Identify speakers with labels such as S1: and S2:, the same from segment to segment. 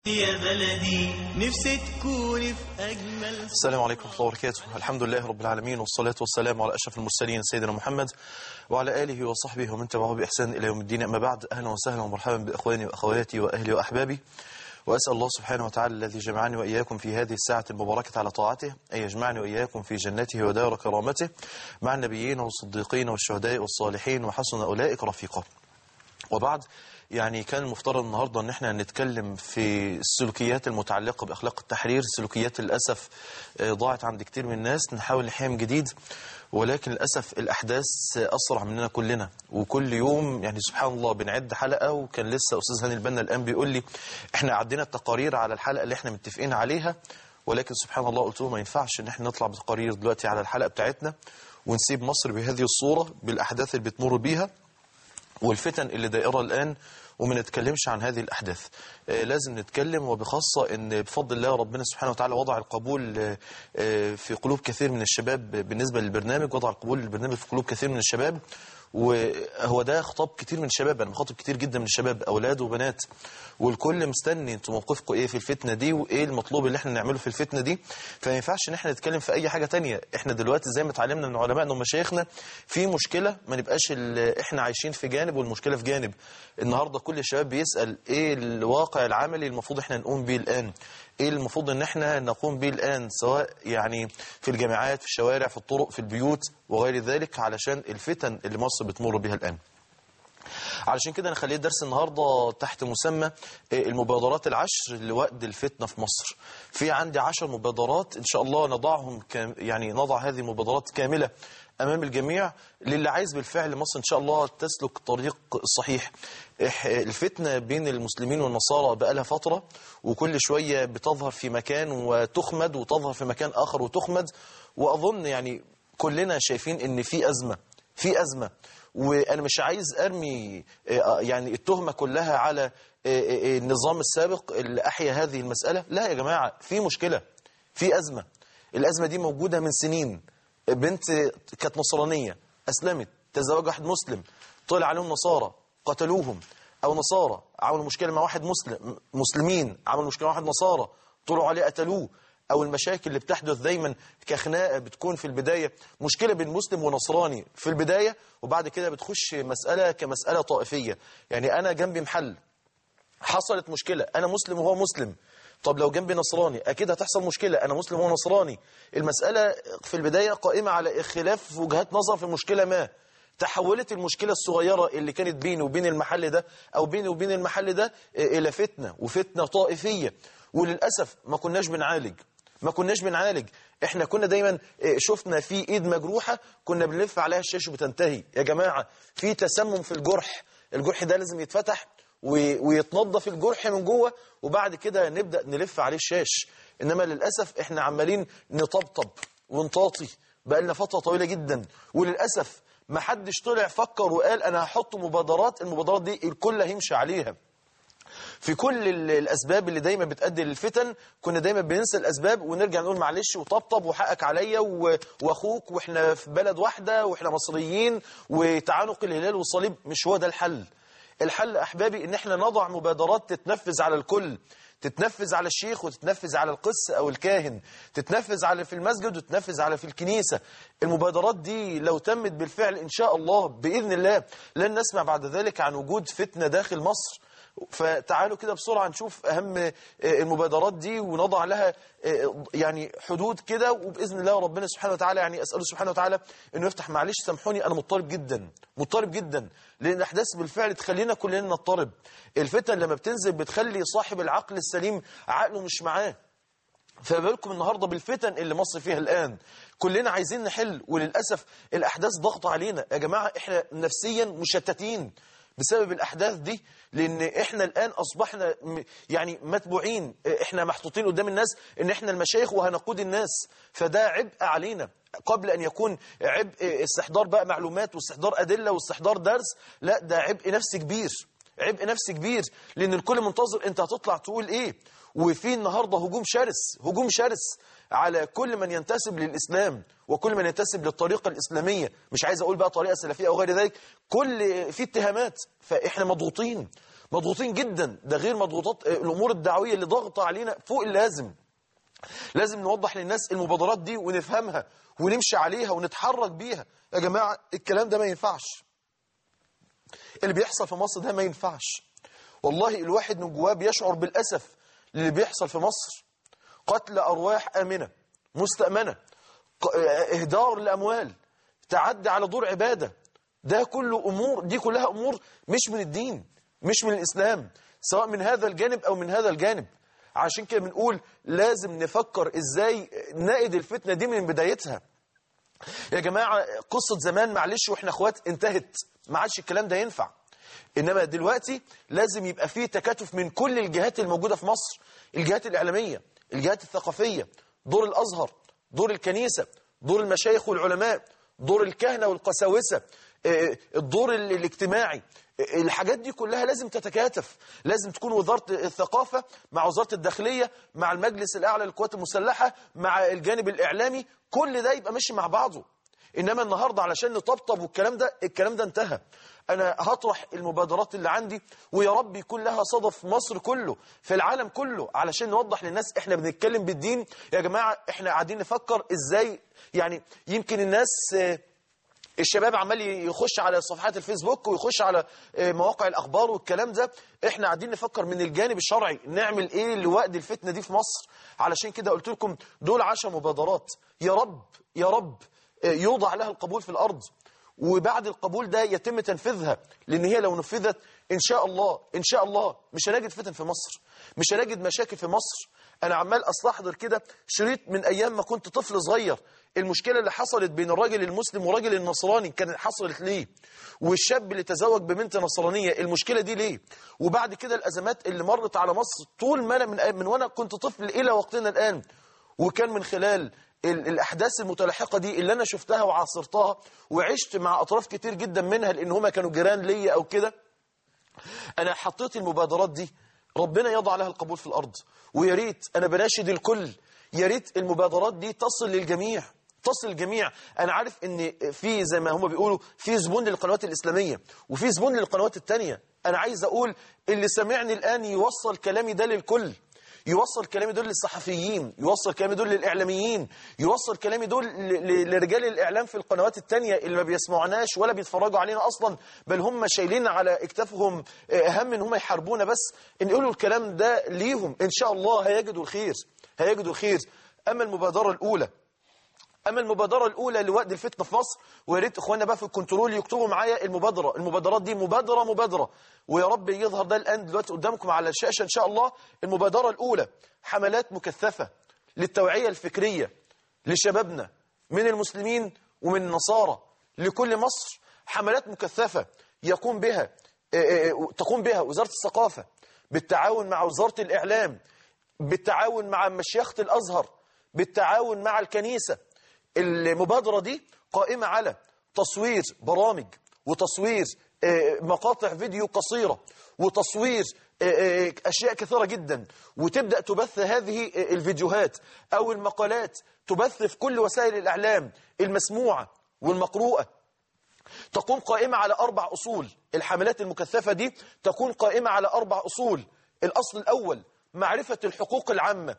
S1: يا بلدي نفسي تكون في أجمل
S2: السلام عليكم ورحمة الله وبركاته الحمد لله رب العالمين والصلاة والسلام على أشرف المرسلين سيدنا محمد وعلى آله وصحبه ومن تبعه بإحسان إلى يوم الدين أما بعد أهلا وسهلا ومرحبا بإخواني وأخواتي وأهلي وأحبابي وأسأل الله سبحانه وتعالى الذي جمعني وإياكم في هذه الساعة المباركة على طاعته أن يجمعني وإياكم في جنته ودار كرامته مع النبيين والصديقين والشهداء والصالحين وحسن أولئك رفيقا وبعد يعني كان المفترض النهاردة ان احنا نتكلم في السلوكيات المتعلقة بأخلاق التحرير سلوكيات للأسف آه، ضاعت عند كتير من الناس نحاول نحيها من جديد ولكن للأسف الأحداث أسرع مننا كلنا وكل يوم يعني سبحان الله بنعد حلقة وكان لسه أستاذ هاني البنا الآن بيقول لي احنا عدينا التقارير على الحلقة اللي احنا متفقين عليها ولكن سبحان الله قلت له ما ينفعش ان احنا نطلع بتقارير دلوقتي على الحلقة بتاعتنا ونسيب مصر بهذه الصورة بالأحداث اللي بتمر بيها والفتن اللي دائرة الآن وما نتكلمش عن هذه الأحداث آه، لازم نتكلم وبخاصة أن بفضل الله ربنا سبحانه وتعالى وضع القبول آه، آه، في قلوب كثير من الشباب بالنسبة للبرنامج وضع القبول للبرنامج في قلوب كثير من الشباب وهو ده خطاب كتير من الشباب انا بخاطب كتير جدا من الشباب اولاد وبنات والكل مستني انتوا موقفكم ايه في الفتنه دي وايه المطلوب اللي احنا نعمله في الفتنه دي فما ينفعش ان احنا نتكلم في اي حاجه تانية احنا دلوقتي زي ما اتعلمنا من علمائنا ومشايخنا في مشكله ما نبقاش ال- احنا عايشين في جانب والمشكله في جانب النهارده كل الشباب بيسال ايه الواقع العملي المفروض احنا نقوم بيه الان ايه المفروض ان احنا نقوم به الان سواء يعني في الجامعات في الشوارع في الطرق في البيوت وغير ذلك علشان الفتن اللي مصر بتمر بها الان علشان كده انا خليت درس النهارده تحت مسمى آه، المبادرات العشر لوقت الفتنه في مصر. في عندي عشر مبادرات ان شاء الله نضعهم كام يعني نضع هذه المبادرات كامله امام الجميع للي عايز بالفعل مصر ان شاء الله تسلك الطريق الصحيح. إح- الفتنه بين المسلمين والنصارى بقالها فتره وكل شويه بتظهر في مكان وتخمد وتظهر في مكان اخر وتخمد واظن يعني كلنا شايفين ان في ازمه في أزمة وأنا مش عايز أرمي آه، يعني التهمة كلها على آه، آه، النظام السابق اللي أحيا هذه المسألة لا يا جماعة في مشكلة في أزمة الأزمة دي موجودة من سنين بنت كانت نصرانية أسلمت تزوج واحد مسلم طلع عليهم نصارى قتلوهم أو نصارى عملوا مشكلة مع واحد مسلم مسلمين عملوا مشكلة مع واحد نصارى طلعوا عليه قتلوه او المشاكل اللي بتحدث دايما كخناقه بتكون في البدايه مشكله بين مسلم ونصراني في البدايه وبعد كده بتخش مساله كمساله طائفيه يعني انا جنبي محل حصلت مشكله انا مسلم وهو مسلم طب لو جنبي نصراني اكيد هتحصل مشكله انا مسلم وهو نصراني المساله في البدايه قائمه على خلاف وجهات نظر في مشكله ما تحولت المشكلة الصغيرة اللي كانت بيني وبين المحل ده أو بيني وبين المحل ده إلى فتنة وفتنة طائفية وللأسف ما كناش بنعالج ما كناش بنعالج احنا كنا دايما اه، شفنا في ايد مجروحة كنا بنلف عليها الشاشة وبتنتهي يا جماعة في تسمم في الجرح الجرح ده لازم يتفتح و- ويتنظف الجرح من جوه وبعد كده نبدأ نلف عليه الشاش انما للأسف احنا عمالين نطبطب ونطاطي بقالنا فترة طويلة جدا وللأسف ما حدش طلع فكر وقال انا هحط مبادرات المبادرات دي الكل هيمشي عليها في كل ال- الاسباب اللي دايما بتؤدي للفتن كنا دايما بننسى الاسباب ونرجع نقول معلش وطبطب وحقك عليا و- واخوك واحنا في بلد واحده واحنا مصريين وتعانق الهلال والصليب مش هو ده الحل الحل احبابي ان احنا نضع مبادرات تتنفذ على الكل تتنفذ على الشيخ وتتنفذ على القس او الكاهن تتنفذ على في المسجد وتتنفذ على في الكنيسه المبادرات دي لو تمت بالفعل ان شاء الله باذن الله لن نسمع بعد ذلك عن وجود فتنه داخل مصر فتعالوا كده بسرعة نشوف أهم آه، المبادرات دي ونضع لها آه، يعني حدود كده وبإذن الله ربنا سبحانه وتعالى يعني أسأله سبحانه وتعالى أنه يفتح معلش سامحوني أنا مضطرب جدا مضطرب جدا لأن الأحداث بالفعل تخلينا كلنا نضطرب الفتن لما بتنزل بتخلي صاحب العقل السليم عقله مش معاه فما بالكم النهارده بالفتن اللي مصر فيها الان كلنا عايزين نحل وللاسف الاحداث ضغط علينا يا جماعه احنا نفسيا مشتتين بسبب الاحداث دي لان احنا الان اصبحنا م- يعني متبوعين احنا محطوطين قدام الناس ان احنا المشايخ وهنقود الناس فده عبء علينا قبل ان يكون عبء استحضار بقى معلومات واستحضار ادله واستحضار درس لا ده عبء نفسي كبير عبء نفسي كبير لان الكل منتظر انت هتطلع تقول ايه وفي النهارده هجوم شرس هجوم شرس على كل من ينتسب للاسلام وكل من ينتسب للطريقه الاسلاميه مش عايز اقول بقى طريقه سلفيه او غير ذلك كل في اتهامات فاحنا مضغوطين مضغوطين جدا ده غير مضغوطات آه، الامور الدعويه اللي ضاغطه علينا فوق اللازم لازم نوضح للناس المبادرات دي ونفهمها ونمشي عليها ونتحرك بيها يا جماعه الكلام ده ما ينفعش اللي بيحصل في مصر ده ما ينفعش والله الواحد من جواه بيشعر بالاسف اللي بيحصل في مصر قتل ارواح امنه مستامنه ق- اهدار الاموال تعدي على دور عباده ده كله امور دي كلها امور مش من الدين مش من الاسلام سواء من هذا الجانب او من هذا الجانب عشان كده بنقول لازم نفكر ازاي نقد الفتنه دي من بدايتها يا جماعه قصه زمان معلش واحنا اخوات انتهت ما عادش الكلام ده ينفع انما دلوقتي لازم يبقى فيه تكاتف من كل الجهات الموجوده في مصر الجهات الاعلاميه الجهات الثقافيه دور الازهر دور الكنيسه دور المشايخ والعلماء دور الكهنه والقساوسه آه، الدور ال- الاجتماعي آه، الحاجات دي كلها لازم تتكاتف لازم تكون وزاره الثقافه مع وزاره الداخليه مع المجلس الاعلى للقوات المسلحه مع الجانب الاعلامي كل ده يبقى ماشي مع بعضه انما النهارده علشان نطبطب والكلام ده الكلام ده انتهى انا هطرح المبادرات اللي عندي ويا رب يكون لها صدى في مصر كله في العالم كله علشان نوضح للناس احنا بنتكلم بالدين يا جماعه احنا قاعدين نفكر ازاي يعني يمكن الناس آه، الشباب عمال يخش على صفحات الفيسبوك ويخش على آه، مواقع الاخبار والكلام ده احنا قاعدين نفكر من الجانب الشرعي نعمل ايه لوقت الفتنه دي في مصر علشان كده قلت لكم دول عشر مبادرات يا رب يا رب آه، يوضع لها القبول في الارض وبعد القبول ده يتم تنفيذها لان هي لو نفذت ان شاء الله ان شاء الله مش هنجد فتن في مصر مش هنجد مشاكل في مصر انا عمال استحضر كده شريط من ايام ما كنت طفل صغير المشكله اللي حصلت بين الراجل المسلم والراجل النصراني كانت حصلت ليه والشاب اللي تزوج ببنت نصرانيه المشكله دي ليه وبعد كده الازمات اللي مرت على مصر طول ما انا من, من وانا كنت طفل الى وقتنا الان وكان من خلال ال- الأحداث المتلاحقة دي اللي أنا شفتها وعاصرتها وعشت مع أطراف كتير جدا منها لأن هما كانوا جيران ليا أو كده أنا حطيت المبادرات دي ربنا يضع لها القبول في الأرض ويا ريت أنا بناشد الكل يا ريت المبادرات دي تصل للجميع تصل للجميع أنا عارف إن في زي ما هم بيقولوا في زبون للقنوات الإسلامية وفي زبون للقنوات التانية أنا عايز أقول اللي سمعني الآن يوصل كلامي ده للكل يوصل كلامي دول للصحفيين يوصل كلامي دول للإعلاميين يوصل كلامي دول ل- ل- لرجال الإعلام في القنوات التانية اللي ما بيسمعوناش ولا بيتفرجوا علينا أصلا بل هم شايلين على اكتافهم آه، هم ان هم يحاربونا بس ان يقولوا الكلام ده ليهم إن شاء الله هيجدوا الخير هيجدوا الخير أما المبادرة الأولى اما المبادره الاولى لوقت الفتنه في مصر ويا ريت اخواننا بقى في الكنترول يكتبوا معايا المبادره المبادرات دي مبادره مبادره ويا رب يظهر ده الان دلوقتي قدامكم على الشاشه ان شاء الله المبادره الاولى حملات مكثفه للتوعيه الفكريه لشبابنا من المسلمين ومن النصارى لكل مصر حملات مكثفه يقوم بها آه، آه، تقوم بها وزاره الثقافه بالتعاون مع وزاره الاعلام بالتعاون مع مشيخة الأزهر بالتعاون مع الكنيسة المبادرة دي قائمة على تصوير برامج وتصوير آه، مقاطع فيديو قصيرة وتصوير آه، آه، أشياء كثيرة جدا وتبدأ تبث هذه آه، الفيديوهات أو المقالات تبث في كل وسائل الإعلام المسموعة والمقروءة تقوم قائمة على أربع أصول الحملات المكثفة دي تكون قائمة على أربع أصول الأصل الأول معرفة الحقوق العامة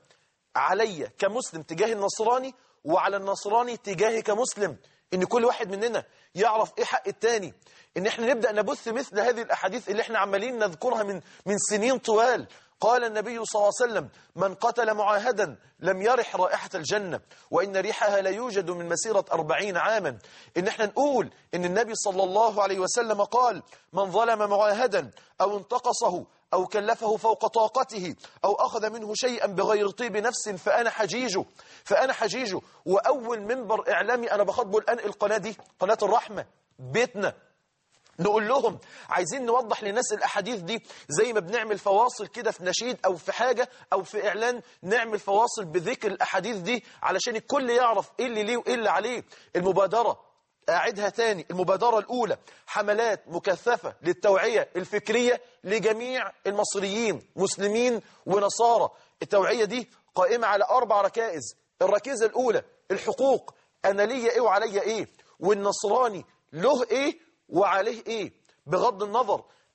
S2: علي كمسلم تجاه النصراني وعلى النصراني تجاهي كمسلم ان كل واحد مننا يعرف ايه حق التاني ان احنا نبدأ نبث مثل هذه الاحاديث اللي احنا عمالين نذكرها من من سنين طوال قال النبي صلى الله عليه وسلم من قتل معاهدا لم يرح رائحة الجنة وإن ريحها لا يوجد من مسيرة أربعين عاما إن احنا نقول إن النبي صلى الله عليه وسلم قال من ظلم معاهدا أو انتقصه أو كلفه فوق طاقته أو أخذ منه شيئا بغير طيب نفس فأنا حجيجه فأنا حجيجه وأول منبر إعلامي أنا بخاطبه الآن القناة دي قناة الرحمة بيتنا نقول لهم عايزين نوضح للناس الأحاديث دي زي ما بنعمل فواصل كده في نشيد أو في حاجة أو في إعلان نعمل فواصل بذكر الأحاديث دي علشان الكل يعرف إيه اللي ليه وإيه اللي عليه المبادرة أعدها تاني المبادرة الأولى حملات مكثفة للتوعية الفكرية لجميع المصريين مسلمين ونصارى التوعية دي قائمة على أربع ركائز الركيزة الأولى الحقوق أنا ليا إيه وعليا إيه والنصراني له إيه وعليه إيه بغض النظر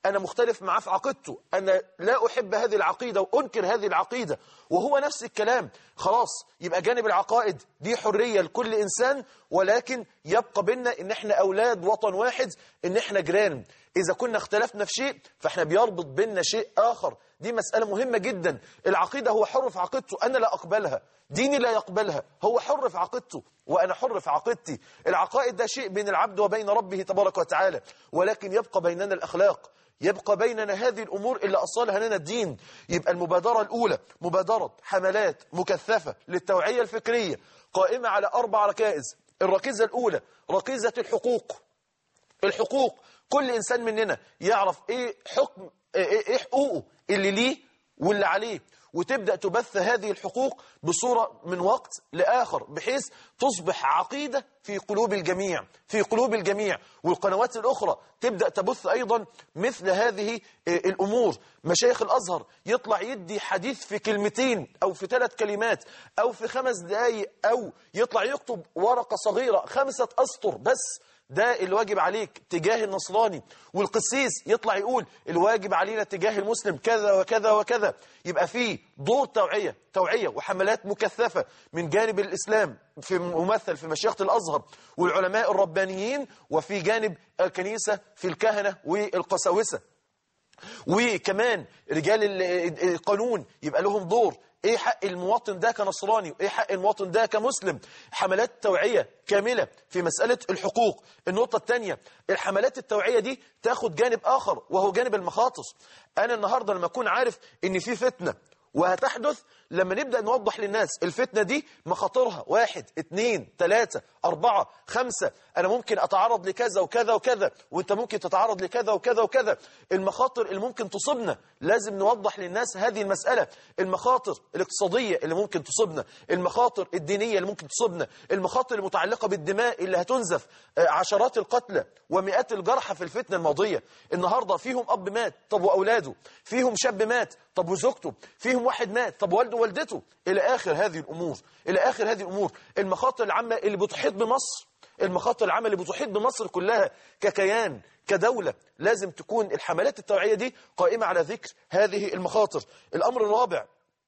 S2: أنا مختلف معاه في عقيدته أنا لا أحب هذه العقيدة وأنكر هذه العقيدة وهو نفس الكلام خلاص يبقى جانب العقائد دي حرية لكل إنسان ولكن يبقى بينا إن إحنا أولاد وطن واحد إن إحنا جيران إذا كنا اختلفنا في شيء فإحنا بيربط بينا شيء آخر دي مسألة مهمة جدا العقيدة هو حر في عقيدته أنا لا أقبلها ديني لا يقبلها هو حر في عقيدته وأنا حر في عقيدتي العقائد ده شيء بين العبد وبين ربه تبارك وتعالى ولكن يبقى بيننا الأخلاق يبقى بيننا هذه الأمور اللي أصالها لنا الدين يبقى المبادرة الأولى مبادرة حملات مكثفة للتوعية الفكرية قائمة على أربع ركائز الركيزة الأولى ركيزة الحقوق الحقوق كل إنسان مننا يعرف إيه حكم إيه, إيه حقوقه اللي ليه واللي عليه وتبدأ تبث هذه الحقوق بصورة من وقت لآخر بحيث تصبح عقيدة في قلوب الجميع في قلوب الجميع والقنوات الأخرى تبدأ تبث أيضا مثل هذه الأمور مشايخ الأزهر يطلع يدي حديث في كلمتين أو في ثلاث كلمات أو في خمس دقايق أو يطلع يكتب ورقة صغيرة خمسة أسطر بس ده الواجب عليك تجاه النصراني والقسيس يطلع يقول الواجب علينا تجاه المسلم كذا وكذا وكذا يبقى فيه دور توعية توعية وحملات مكثفة من جانب الإسلام في ممثل في مشيخة الأزهر والعلماء الربانيين وفي جانب الكنيسة في الكهنة والقساوسة وكمان رجال القانون يبقى لهم دور ايه حق المواطن ده كنصراني وايه حق المواطن ده كمسلم حملات توعية كاملة في مسألة الحقوق النقطة الثانية الحملات التوعية دي تاخد جانب آخر وهو جانب المخاطر أنا النهاردة لما أكون عارف إن في فتنة وهتحدث لما نبدأ نوضح للناس الفتنة دي مخاطرها واحد اتنين تلاتة أربعة خمسة أنا ممكن أتعرض لكذا وكذا وكذا وأنت ممكن تتعرض لكذا وكذا وكذا المخاطر اللي ممكن تصيبنا لازم نوضح للناس هذه المسألة المخاطر الاقتصادية اللي ممكن تصيبنا المخاطر الدينية اللي ممكن تصيبنا المخاطر المتعلقة بالدماء اللي هتنزف عشرات القتلى ومئات الجرحى في الفتنة الماضية النهاردة فيهم أب مات طب وأولاده فيهم شاب مات طب وزوجته فيهم واحد مات طب والده ووالدته إلى آخر هذه الأمور إلى آخر هذه الأمور المخاطر العامة اللي بتحيط بمصر المخاطر العامة اللي بتحيط بمصر كلها ككيان كدولة لازم تكون الحملات التوعية دي قائمة على ذكر هذه المخاطر الأمر الرابع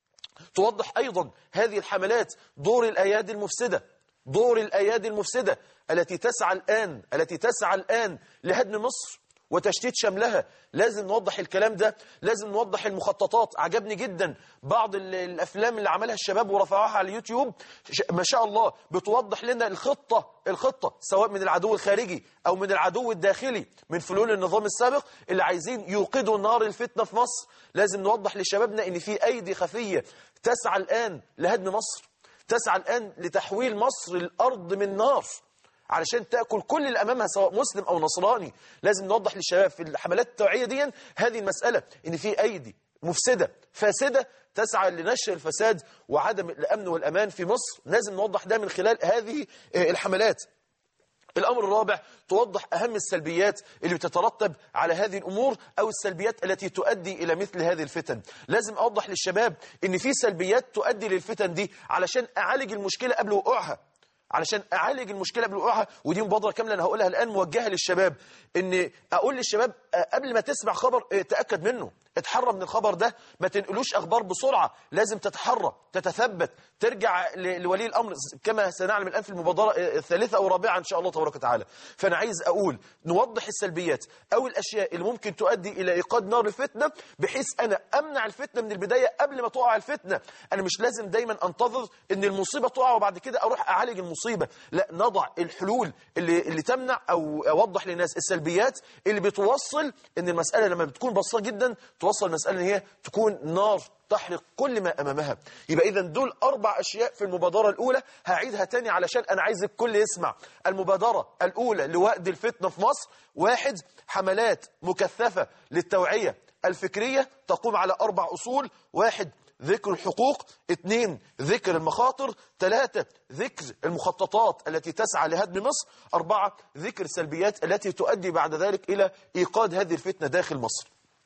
S2: توضح أيضا هذه الحملات دور الأيادي المفسدة دور الأيادي المفسدة التي تسعى الآن التي تسعى الآن لهدم مصر وتشتيت شملها لازم نوضح الكلام ده لازم نوضح المخططات عجبني جدا بعض الأفلام اللي عملها الشباب ورفعوها على اليوتيوب ما شاء الله بتوضح لنا الخطة الخطة سواء من العدو الخارجي أو من العدو الداخلي من فلول النظام السابق اللي عايزين يوقدوا نار الفتنة في مصر لازم نوضح لشبابنا ان في أيدي خفية تسعى الآن لهدم مصر تسعى الآن لتحويل مصر الأرض من نار علشان تأكل كل اللي أمامها سواء مسلم أو نصراني لازم نوضح للشباب في الحملات التوعية دي هذه المسألة إن في أيدي مفسدة فاسدة تسعى لنشر الفساد وعدم الأمن والأمان في مصر لازم نوضح ده من خلال هذه الحملات الأمر الرابع توضح أهم السلبيات اللي بتترتب على هذه الأمور أو السلبيات التي تؤدي إلى مثل هذه الفتن لازم أوضح للشباب إن في سلبيات تؤدي للفتن دي علشان أعالج المشكلة قبل وقوعها علشان اعالج المشكله قبل وقوعها ودي مبادره كامله انا هقولها الان موجهه للشباب ان اقول للشباب قبل ما تسمع خبر تاكد منه اتحرى من الخبر ده ما تنقلوش اخبار بسرعه لازم تتحرى تتثبت ترجع لولي الامر كما سنعلم الان في المبادره الثالثه او الرابعه ان شاء الله تبارك وتعالى فانا عايز اقول نوضح السلبيات او الاشياء اللي ممكن تؤدي الى ايقاد نار الفتنه بحيث انا امنع الفتنه من البدايه قبل ما تقع الفتنه انا مش لازم دايما انتظر ان المصيبه تقع وبعد كده اروح اعالج المصيبه لا نضع الحلول اللي اللي تمنع او اوضح للناس السلبيات اللي بتوصل ان المساله لما بتكون بسيطه جدا توصل المساله ان هي تكون نار تحرق كل ما أمامها يبقى إذا دول أربع أشياء في المبادرة الأولى هعيدها تاني علشان أنا عايز الكل يسمع المبادرة الأولى لوقت الفتنة في مصر واحد حملات مكثفة للتوعية الفكرية تقوم على أربع أصول واحد ذكر الحقوق اثنين ذكر المخاطر ثلاثة ذكر المخططات التي تسعى لهدم مصر أربعة ذكر السلبيات التي تؤدي بعد ذلك إلى إيقاد هذه الفتنة داخل مصر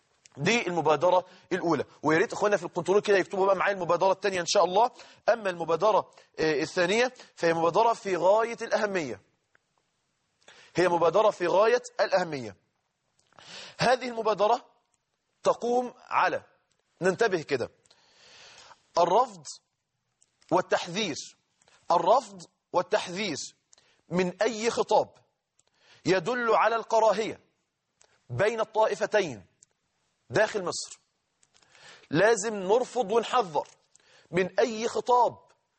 S2: دي المبادرة الأولى ويا ريت إخواننا في الكنترول كده يكتبوا بقى معايا المبادرة الثانية إن شاء الله أما المبادرة الثانية فهي مبادرة في غاية الأهمية هي مبادرة في غاية الأهمية هذه المبادرة تقوم على ننتبه كده الرفض والتحذير الرفض والتحذير من أي خطاب يدل على الكراهية بين الطائفتين داخل مصر لازم نرفض ونحذر من أي خطاب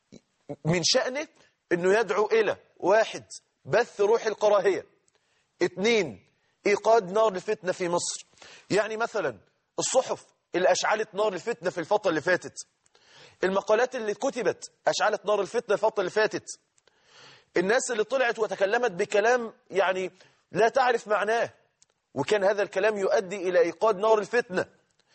S2: من شأنه أنه يدعو إلى واحد بث روح الكراهية اثنين إيقاد نار الفتنة في مصر يعني مثلا الصحف اللي أشعلت نار الفتنة في الفترة اللي فاتت المقالات اللي كتبت أشعلت نار الفتنة الفترة اللي فاتت الناس اللي طلعت وتكلمت بكلام يعني لا تعرف معناه وكان هذا الكلام يؤدي إلى إيقاد نار الفتنة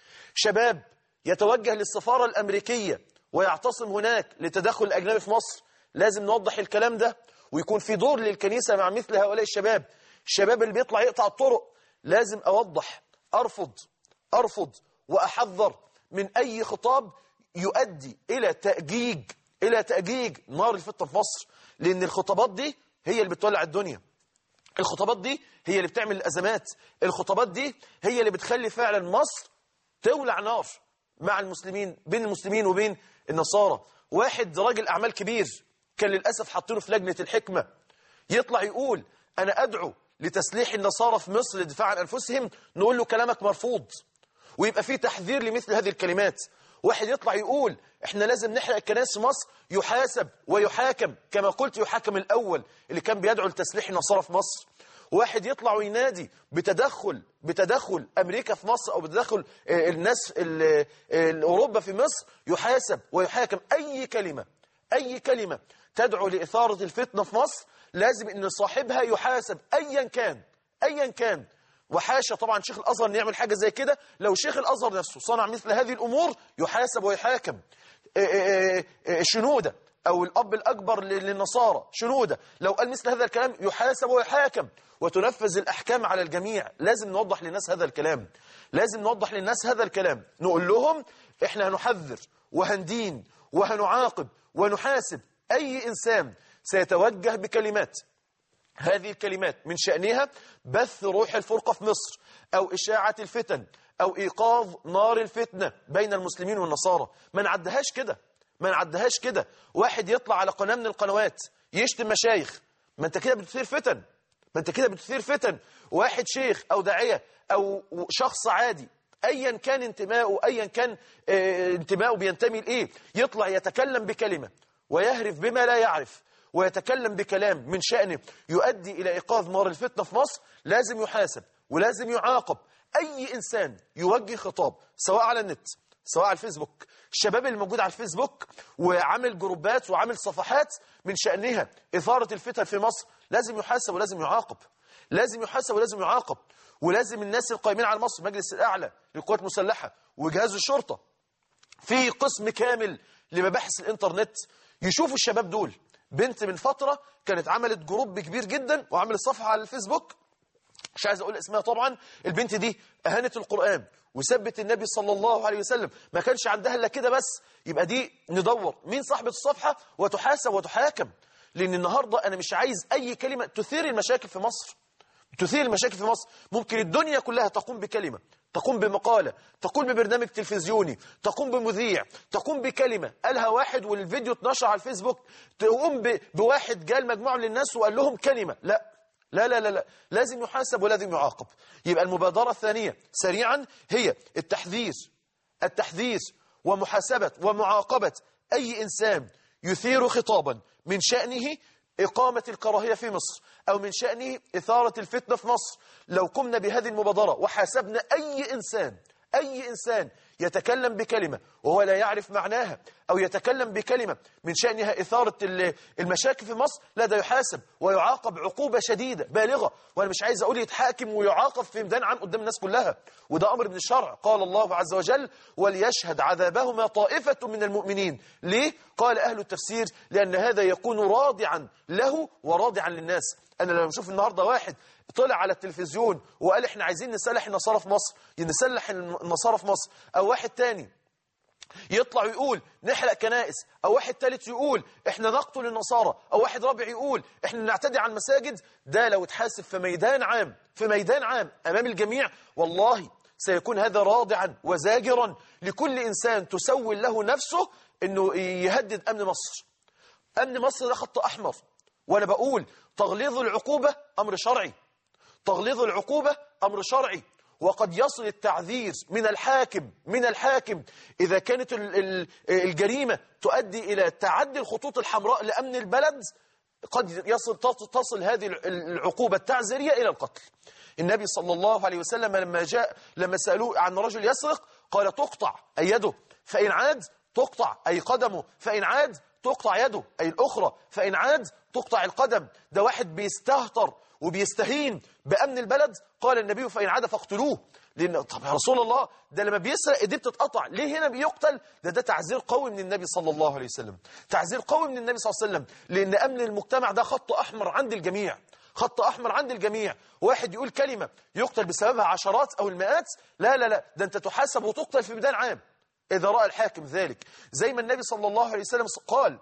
S2: شباب يتوجه للسفارة الأمريكية ويعتصم هناك لتدخل الأجنبي في مصر لازم نوضح الكلام ده ويكون في دور للكنيسة مع مثل هؤلاء الشباب الشباب اللي بيطلع يقطع الطرق لازم أوضح أرفض أرفض وأحذر من أي خطاب يؤدي إلى تأجيج إلى تأجيج نار الفتنة في مصر لأن الخطابات دي هي اللي بتولع الدنيا الخطابات دي هي اللي بتعمل الأزمات الخطابات دي هي اللي بتخلي فعلا مصر تولع نار مع المسلمين بين المسلمين وبين النصارى واحد راجل أعمال كبير كان للأسف حاطينه في لجنة الحكمة يطلع يقول أنا أدعو لتسليح النصارى في مصر للدفاع عن أنفسهم نقول له كلامك مرفوض ويبقى فيه تحذير لمثل هذه الكلمات واحد يطلع يقول احنا لازم نحرق الكنائس في مصر يحاسب ويحاكم كما قلت يحاكم الأول اللي كان بيدعو لتسليح النصارى في مصر واحد يطلع وينادي بتدخل بتدخل أمريكا في مصر أو بتدخل آه، الناس ال- آه، أوروبا في مصر يحاسب ويحاكم أي كلمة أي كلمة تدعو لإثارة الفتنة في مصر لازم أن صاحبها يحاسب أيا كان أيا كان وحاشا طبعا شيخ الأزهر أن يعمل حاجة زي كده لو شيخ الأزهر نفسه صنع مثل هذه الأمور يحاسب ويحاكم آه، آه، آه، شنودة أو الأب الأكبر لل- للنصارى شنودة لو قال مثل هذا الكلام يحاسب ويحاكم وتنفذ الأحكام على الجميع لازم نوضح للناس هذا الكلام لازم نوضح للناس هذا الكلام نقول لهم إحنا هنحذر وهندين وهنعاقب ونحاسب أي إنسان سيتوجه بكلمات هذه الكلمات من شأنها بث روح الفرقة في مصر أو إشاعة الفتن أو إيقاظ نار الفتنة بين المسلمين والنصارى ما نعدهاش كده ما نعدهاش كده واحد يطلع على قناة من القنوات يشتم مشايخ ما انت كده بتثير فتن ما انت كده بتثير فتن واحد شيخ أو داعية أو شخص عادي ايا كان انتمائه ايا كان آه، انتمائه بينتمي لايه يطلع يتكلم بكلمه ويهرف بما لا يعرف ويتكلم بكلام من شأنه يؤدي إلى إيقاظ نار الفتنة في مصر لازم يحاسب ولازم يعاقب أي إنسان يوجه خطاب سواء على النت سواء على الفيسبوك الشباب اللي موجود على الفيسبوك وعامل جروبات وعامل صفحات من شأنها إثارة الفتن في مصر لازم يحاسب ولازم يعاقب لازم يحاسب ولازم يعاقب ولازم الناس القائمين على مصر المجلس الأعلى للقوات المسلحة وجهاز الشرطة في قسم كامل لمباحث الانترنت يشوفوا الشباب دول بنت من فترة كانت عملت جروب كبير جدا وعملت صفحة على الفيسبوك مش عايز اقول اسمها طبعا البنت دي اهانت القرآن وسبت النبي صلى الله عليه وسلم ما كانش عندها الا كده بس يبقى دي ندور مين صاحبة الصفحة وتحاسب وتحاكم لان النهاردة انا مش عايز اي كلمة تثير المشاكل في مصر تثير المشاكل في مصر ممكن الدنيا كلها تقوم بكلمة تقوم بمقالة تقوم ببرنامج تلفزيوني تقوم بمذيع تقوم بكلمة قالها واحد والفيديو اتنشر على الفيسبوك تقوم ب- بواحد جال مجموعة من الناس وقال لهم كلمة لا لا لا لا لا لازم يحاسب ولازم يعاقب يبقى المبادرة الثانية سريعا هي التحذير التحذير ومحاسبة ومعاقبة أي إنسان يثير خطابا من شأنه إقامة الكراهية في مصر أو من شأنه إثارة الفتنة في مصر لو قمنا بهذه المبادرة وحاسبنا أي إنسان أي إنسان يتكلم بكلمة وهو لا يعرف معناها أو يتكلم بكلمة من شأنها إثارة ال- المشاكل في مصر لا ده يحاسب ويعاقب عقوبة شديدة بالغة وأنا مش عايز أقول يتحاكم ويعاقب في ميدان عام قدام الناس كلها وده أمر من الشرع قال الله عز وجل وليشهد عذابهما طائفة من المؤمنين ليه؟ قال أهل التفسير لأن هذا يكون راضعا له وراضعا للناس أنا لما أشوف النهاردة واحد طلع على التلفزيون وقال احنا عايزين نسلح النصارى في مصر نسلح النصارى في مصر او واحد تاني يطلع ويقول نحرق كنائس او واحد ثالث يقول احنا نقتل النصارى او واحد رابع يقول احنا نعتدي على المساجد ده لو اتحاسب في ميدان عام في ميدان عام امام الجميع والله سيكون هذا رادعا وزاجرا لكل انسان تسول له نفسه انه يهدد امن مصر امن مصر ده خط احمر وانا بقول تغليظ العقوبه امر شرعي تغليظ العقوبة أمر شرعي وقد يصل التعذير من الحاكم من الحاكم إذا كانت ال- ال- الجريمة تؤدي إلى تعدي الخطوط الحمراء لأمن البلد قد يصل تصل هذه العقوبة التعزيرية إلى القتل النبي صلى الله عليه وسلم لما جاء لما سألوه عن رجل يسرق قال تقطع أي يده فإن عاد تقطع أي قدمه فإن عاد تقطع يده أي الأخرى فإن عاد تقطع القدم ده واحد بيستهتر وبيستهين بأمن البلد قال النبي فإن عاد فاقتلوه لأن طب يا رسول الله ده لما بيسرق ايديه بتتقطع ليه هنا بيقتل ده ده تعزير قوي من النبي صلى الله عليه وسلم تعزير قوي من النبي صلى الله عليه وسلم لأن أمن المجتمع ده خط أحمر عند الجميع خط أحمر عند الجميع واحد يقول كلمة يقتل بسببها عشرات أو المئات لا لا لا ده أنت تحاسب وتقتل في ميدان عام إذا رأى الحاكم ذلك زي ما النبي صلى الله عليه وسلم قال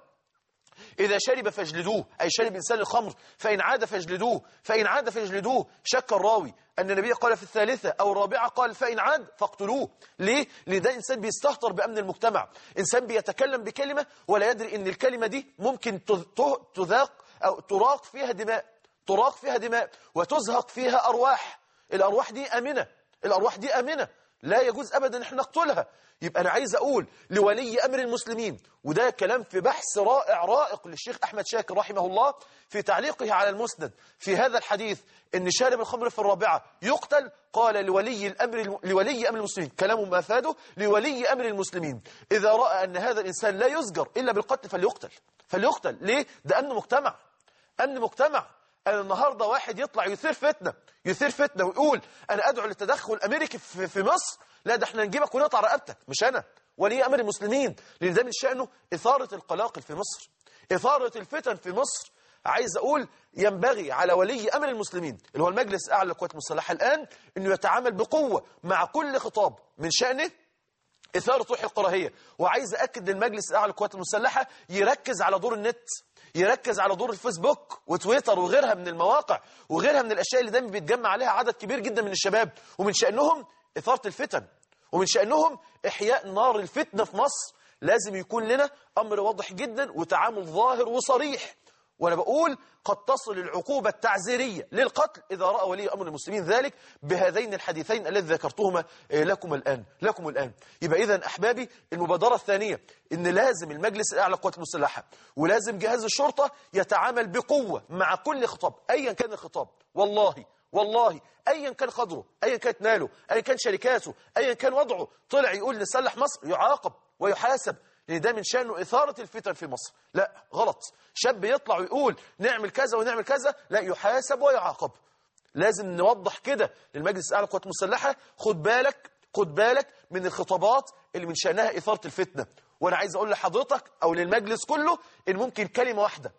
S2: إذا شرب فاجلدوه أي شرب إنسان الخمر فإن عاد فاجلدوه فإن عاد فاجلدوه شك الراوي أن النبي قال في الثالثة أو الرابعة قال فإن عاد فاقتلوه ليه؟ لأن ده إنسان بيستهتر بأمن المجتمع إنسان بيتكلم بكلمة ولا يدري أن الكلمة دي ممكن تذ- تذاق أو تراق فيها دماء تراق فيها دماء وتزهق فيها أرواح الأرواح دي أمنة الأرواح دي أمنة لا يجوز أبدا أن احنا نقتلها يبقى أنا عايز أقول لولي أمر المسلمين وده كلام في بحث رائع رائق للشيخ أحمد شاكر رحمه الله في تعليقه على المسند في هذا الحديث أن شارب الخمر في الرابعة يقتل قال لولي الأمر لولي أمر المسلمين كلامه ما فاده لولي أمر المسلمين إذا رأى أن هذا الإنسان لا يزجر إلا بالقتل فليقتل فليقتل ليه؟ ده أمن مجتمع أمن مجتمع أنا النهاردة واحد يطلع يثير فتنة يثير فتنة ويقول أنا أدعو للتدخل الأمريكي في, في مصر لا ده احنا نجيبك ونقطع رقبتك مش أنا ولي أمر المسلمين لأن ده من شأنه إثارة القلاقل في مصر إثارة الفتن في مصر عايز أقول ينبغي على ولي أمر المسلمين اللي هو المجلس الأعلى للقوات المسلحة الآن أنه يتعامل بقوة مع كل خطاب من شأنه إثارة روح الكراهية وعايز أكد للمجلس الأعلى للقوات المسلحة يركز على دور النت يركز على دور الفيسبوك وتويتر وغيرها من المواقع وغيرها من الأشياء اللي دايما بيتجمع عليها عدد كبير جدا من الشباب ومن شأنهم إثارة الفتن ومن شأنهم إحياء نار الفتنة في مصر لازم يكون لنا أمر واضح جدا وتعامل ظاهر وصريح وأنا بقول قد تصل العقوبة التعزيرية للقتل إذا رأى ولي أمر المسلمين ذلك بهذين الحديثين الذي ذكرتهما آه، لكم الآن لكم الآن يبقى إذا أحبابي المبادرة الثانية إن لازم المجلس الأعلى للقوات المسلحة ولازم جهاز الشرطة يتعامل بقوة مع كل خطاب أيا كان الخطاب والله والله ايا كان قدره ايا كانت ماله ايا كان شركاته ايا كان وضعه طلع يقول نسلح مصر يعاقب ويحاسب لان ده من شانه اثاره الفتن في مصر لا غلط شاب يطلع ويقول نعمل كذا ونعمل كذا لا يحاسب ويعاقب لازم نوضح كده للمجلس الاعلى للقوات المسلحه خد بالك خد بالك من الخطابات اللي من شانها اثاره الفتنه وانا عايز اقول لحضرتك او للمجلس كله ان ممكن كلمه واحده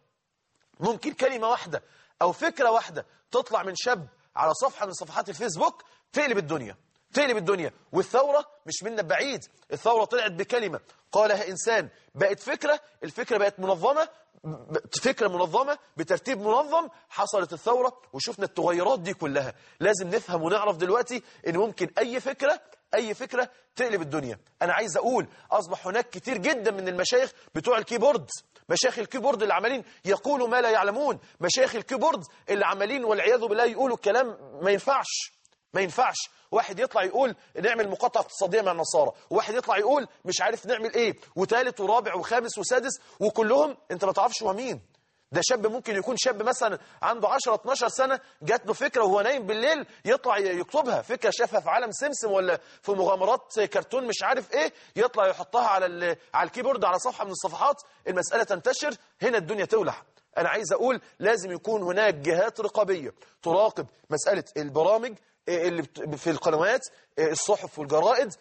S2: ممكن كلمة واحدة أو فكرة واحدة تطلع من شاب على صفحة من صفحات الفيسبوك تقلب الدنيا تقلب الدنيا والثورة مش منا بعيد الثورة طلعت بكلمة قالها إنسان بقت فكرة الفكرة بقت منظمة ب- فكرة منظمة بترتيب منظم حصلت الثورة وشفنا التغيرات دي كلها لازم نفهم ونعرف دلوقتي ان ممكن اي فكرة اي فكرة تقلب الدنيا انا عايز اقول اصبح هناك كتير جدا من المشايخ بتوع الكيبورد مشايخ الكيبورد اللي عمالين يقولوا ما لا يعلمون مشايخ الكيبورد اللي عمالين والعياذ بالله يقولوا كلام ما ينفعش ما ينفعش واحد يطلع يقول نعمل مقاطعة اقتصادية مع النصارى وواحد يطلع يقول مش عارف نعمل ايه وثالث ورابع وخامس وسادس وكلهم انت ما تعرفش هو مين ده شاب ممكن يكون شاب مثلا عنده 10 12 سنة جات له فكرة وهو نايم بالليل يطلع يكتبها فكرة شافها في عالم سمسم ولا في مغامرات كرتون مش عارف ايه يطلع يحطها على ال- على الكيبورد على صفحة من الصفحات المسألة تنتشر هنا الدنيا تولع أنا عايز أقول لازم يكون هناك جهات رقابية تراقب مسألة البرامج إيه اللي بت- في القنوات إيه الصحف والجرائد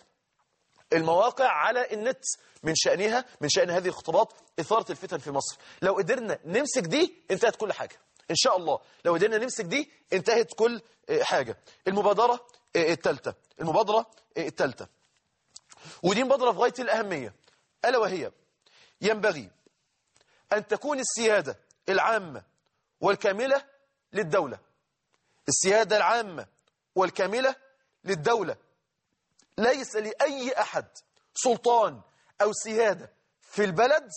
S2: المواقع على النت من شأنها من شأن هذه الخطابات إثارة الفتن في مصر لو قدرنا نمسك دي انتهت كل حاجة إن شاء الله لو قدرنا نمسك دي انتهت كل آه، حاجة المبادرة الثالثة المبادرة الثالثة ودي مبادرة في غاية الأهمية ألا وهي ينبغي أن تكون السيادة العامة والكاملة للدولة السيادة العامة والكاملة للدولة ليس لأي أحد سلطان أو سيادة في البلد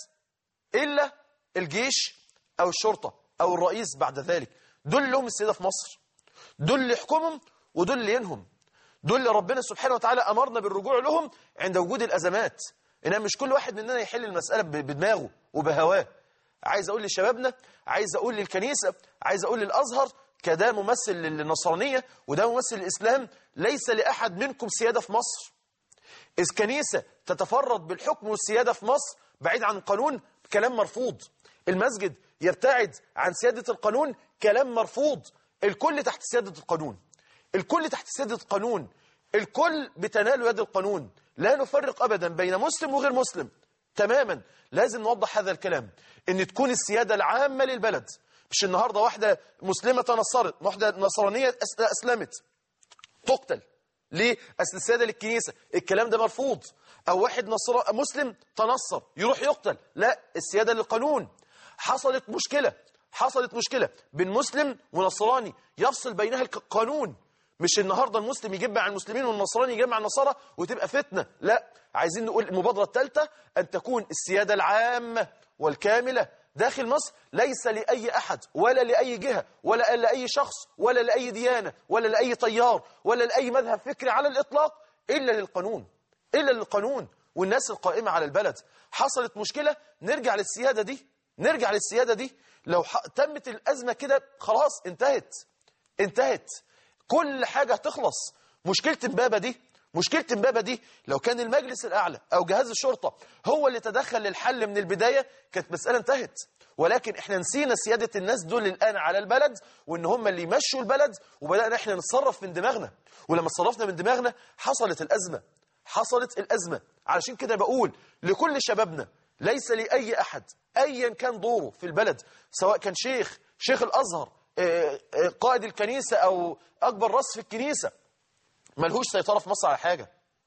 S2: إلا الجيش أو الشرطة أو الرئيس بعد ذلك دول لهم السيادة في مصر دول اللي يحكمهم ودول اللي ينهم دول اللي ربنا سبحانه وتعالى أمرنا بالرجوع لهم عند وجود الأزمات إنما مش كل واحد مننا يحل المسألة ب- بدماغه وبهواه عايز أقول لشبابنا عايز أقول للكنيسة عايز أقول للأزهر كده ممثل للنصرانية وده ممثل للإسلام ليس لأحد منكم سيادة في مصر إذ كنيسة تتفرد بالحكم والسيادة في مصر بعيد عن القانون كلام مرفوض المسجد يبتعد عن سيادة القانون كلام مرفوض الكل تحت سيادة القانون الكل تحت سيادة القانون الكل بتنال يد القانون لا نفرق أبدا بين مسلم وغير مسلم تماما لازم نوضح هذا الكلام ان تكون السيادة العامة للبلد مش النهاردة واحدة مسلمة تنصرت واحدة نصرانية أس- أسلمت تقتل ليه؟ أصل السيادة للكنيسة الكلام ده مرفوض أو واحد نصر مسلم تنصر يروح يقتل لا السيادة للقانون حصلت مشكلة حصلت مشكلة بين مسلم ونصراني يفصل بينها القانون مش النهاردة المسلم يجيب مع المسلمين والنصراني يجيب مع النصارى وتبقى فتنة لا عايزين نقول المبادرة الثالثة أن تكون السيادة العامة والكاملة داخل مصر ليس لأي أحد ولا لأي جهة ولا لأي شخص ولا لأي ديانة ولا لأي طيار ولا لأي مذهب فكري على الإطلاق إلا للقانون إلا للقانون والناس القائمة على البلد حصلت مشكلة نرجع للسيادة دي نرجع للسيادة دي لو ح- تمت الأزمة كده خلاص انتهت انتهت كل حاجة هتخلص مشكلة امبابة دي مشكلة امبابة دي لو كان المجلس الأعلى أو جهاز الشرطة هو اللي تدخل للحل من البداية كانت مسألة انتهت ولكن احنا نسينا سيادة الناس دول الآن على البلد وان هم اللي يمشوا البلد وبدأنا احنا نتصرف من دماغنا ولما تصرفنا من دماغنا حصلت الأزمة حصلت الأزمة علشان كده بقول لكل شبابنا ليس لأي أحد أيا كان دوره في البلد سواء كان شيخ شيخ الأزهر آه، آه، قائد الكنيسة أو أكبر رأس في الكنيسة ملهوش سيطرة في مصر على حاجة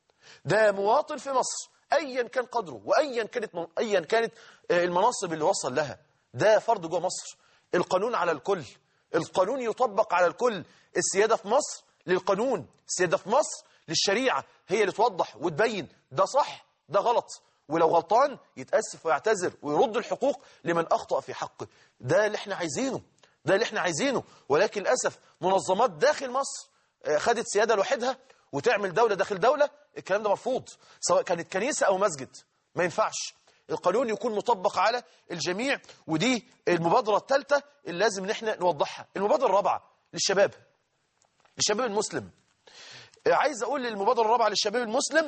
S2: ده مواطن في مصر أيا كان قدره وأيا كانت من أيا كانت آه، المناصب اللي وصل لها ده فرد جوه مصر القانون على الكل القانون يطبق على الكل السيادة في مصر للقانون السيادة في مصر للشريعة هي اللي توضح وتبين ده صح ده غلط ولو غلطان يتأسف ويعتذر ويرد الحقوق لمن أخطأ في حقه ده اللي احنا عايزينه ده اللي احنا عايزينه ولكن للأسف منظمات داخل مصر آه، خدت سيادة لوحدها وتعمل دولة داخل دولة الكلام ده مرفوض سواء كانت كنيسة أو مسجد ما ينفعش القانون يكون مطبق على الجميع ودي المبادرة الثالثة اللي لازم ان احنا نوضحها المبادرة الرابعة للشباب للشباب المسلم آه، عايز أقول للمبادرة الرابعة للشباب المسلم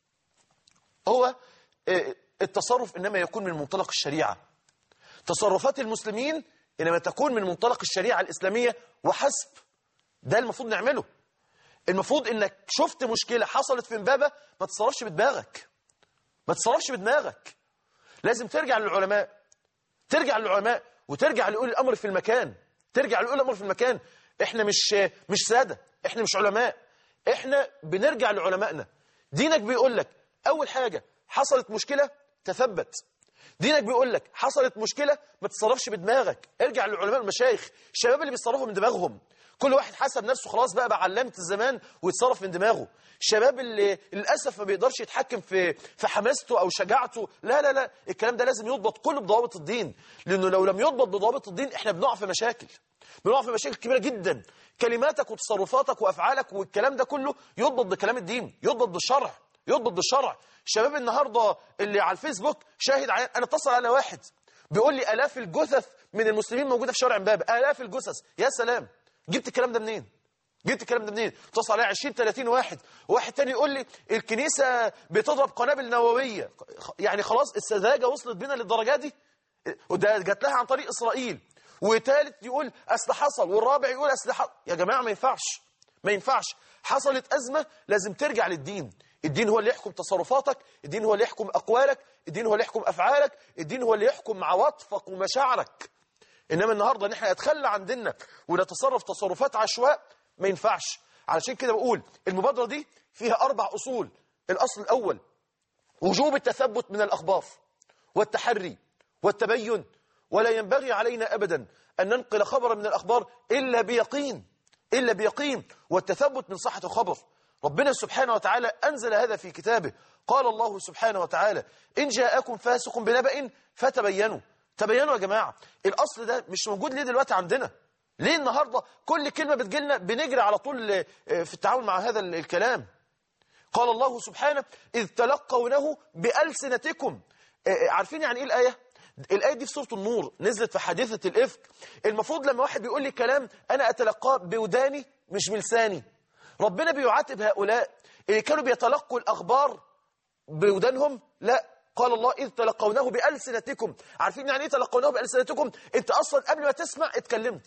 S2: هو آه، التصرف إنما يكون من منطلق الشريعة تصرفات المسلمين إنما تكون من منطلق الشريعة الإسلامية وحسب ده المفروض نعمله المفروض إنك شفت مشكلة حصلت في امبابة ما تتصرفش بدماغك ما تتصرفش بدماغك لازم ترجع للعلماء ترجع للعلماء وترجع لأولي الأمر في المكان ترجع لأولي الأمر في المكان احنا مش مش سادة احنا مش علماء احنا بنرجع لعلمائنا دينك بيقول لك أول حاجة حصلت مشكلة تثبت دينك بيقول لك حصلت مشكلة ما تتصرفش بدماغك ارجع للعلماء والمشايخ الشباب اللي بيتصرفوا من دماغهم كل واحد حسب نفسه خلاص بقى بقى علامة الزمان ويتصرف من دماغه الشباب اللي للأسف ما بيقدرش يتحكم في في حماسته أو شجاعته لا لا لا الكلام ده لازم يضبط كله بضوابط الدين لأنه لو لم يضبط بضوابط الدين احنا بنقع في مشاكل بنقع في مشاكل كبيرة جدا كلماتك وتصرفاتك وأفعالك والكلام ده كله يضبط بكلام الدين يضبط بالشرع يضبط بالشرع الشباب النهاردة اللي على الفيسبوك شاهد عيان أنا اتصل على واحد بيقول لي آلاف الجثث من المسلمين موجودة في شارع امبابة آلاف الجثث يا سلام جبت الكلام ده منين جبت الكلام ده منين اتصل عليا 20 30 واحد واحد تاني يقول لي الكنيسة بتضرب قنابل نووية يعني خلاص السذاجة وصلت بينا للدرجة دي وده جات لها عن طريق إسرائيل وثالث يقول أصل حصل والرابع يقول أصل حصل يا جماعة ما ينفعش ما ينفعش حصلت أزمة لازم ترجع للدين الدين هو اللي يحكم تصرفاتك الدين هو اللي يحكم أقوالك الدين هو اللي يحكم أفعالك الدين هو اللي يحكم عواطفك ومشاعرك إنما النهاردة إن احنا نتخلى عن ديننا ونتصرف تصرفات عشواء ما ينفعش علشان كده بقول المبادرة دي فيها أربع أصول الأصل الأول وجوب التثبت من الأخبار والتحري والتبين ولا ينبغي علينا أبدا أن ننقل خبرا من الأخبار إلا بيقين إلا بيقين والتثبت من صحة الخبر ربنا سبحانه وتعالى أنزل هذا في كتابه قال الله سبحانه وتعالى إن جاءكم فاسق بنبأ فتبينوا تبينوا يا جماعة الأصل ده مش موجود ليه دلوقتي عندنا ليه النهاردة كل كلمة بتجيلنا بنجري على طول في التعامل مع هذا الكلام قال الله سبحانه إذ تلقونه بألسنتكم عارفين يعني إيه الآية؟ الآية دي في سورة النور نزلت في حادثة الإفك المفروض لما واحد بيقول لي كلام أنا أتلقاه بوداني مش بلساني ربنا بيعاتب هؤلاء اللي كانوا بيتلقوا الأخبار بودانهم لا قال الله إذ تلقونه بألسنتكم عارفين يعني إيه تلقونه بألسنتكم أنت أصلا قبل ما تسمع اتكلمت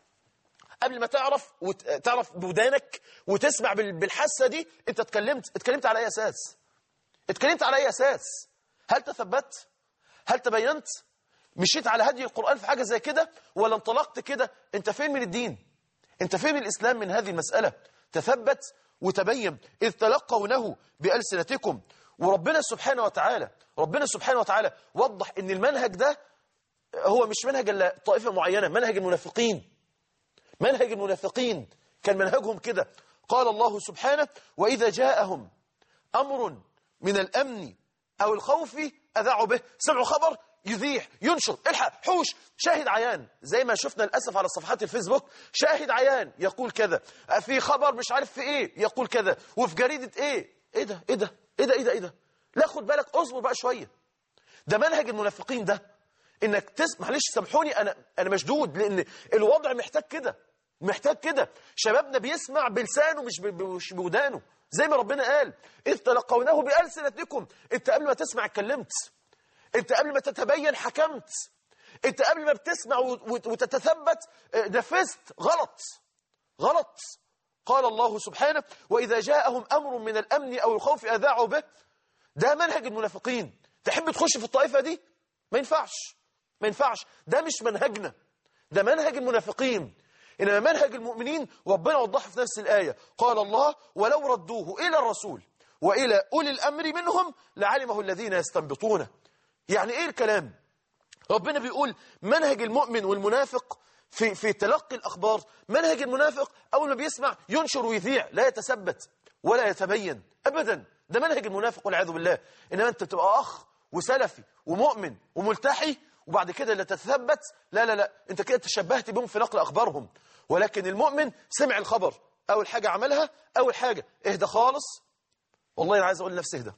S2: قبل ما تعرف وتعرف بودانك وتسمع بالحاسة دي أنت اتكلمت اتكلمت على أي أساس اتكلمت على أي أساس هل تثبت هل تبينت مشيت على هدي القرآن في حاجة زي كده ولا انطلقت كده انت فين من الدين انت فين من الإسلام من هذه المسألة تثبت وتبين إذ تلقونه بألسنتكم وربنا سبحانه وتعالى ربنا سبحانه وتعالى وضح ان المنهج ده هو مش منهج الا طائفة معينة منهج المنافقين منهج المنافقين كان منهجهم كده قال الله سبحانه وإذا جاءهم أمر من الأمن أو الخوف أذاعوا به سمعوا خبر يذيع ينشر الحق حوش شاهد عيان زي ما شفنا للأسف على صفحات الفيسبوك شاهد عيان يقول كذا في خبر مش عارف في ايه يقول كذا وفي جريدة ايه ايه ده ايه ده ايه ده ايه ده ايه ده لا خد بالك اصبر بقى شوية ده منهج المنافقين ده انك تسمع معلش سامحوني انا انا مشدود لان الوضع محتاج كده محتاج كده شبابنا بيسمع بلسانه مش مش بودانه زي ما ربنا قال إذ تلقونه بألسنتكم انت قبل ما تسمع اتكلمت انت قبل ما تتبين حكمت انت قبل ما بتسمع وتتثبت نفذت غلط غلط قال الله سبحانه وإذا جاءهم أمر من الأمن أو الخوف أذاعوا به ده منهج المنافقين تحب تخش في الطائفة دي ما ينفعش ما ينفعش ده مش منهجنا ده منهج المنافقين إنما منهج المؤمنين ربنا وضحه في نفس الآية قال الله ولو ردوه إلى الرسول وإلى أولي الأمر منهم لعلمه الذين يستنبطونه يعني إيه الكلام ربنا بيقول منهج المؤمن والمنافق في في تلقي الأخبار منهج المنافق أول ما بيسمع ينشر ويذيع لا يتثبت ولا يتبين أبدا ده منهج المنافق والعياذ بالله إنما أنت تبقى أخ وسلفي ومؤمن وملتحي وبعد كده لا تتثبت لا لا لا انت كده تشبهت بهم في نقل اخبارهم ولكن المؤمن سمع الخبر اول حاجة عملها اول حاجة اهدى خالص والله انا عايز اقول لنفسي اهدى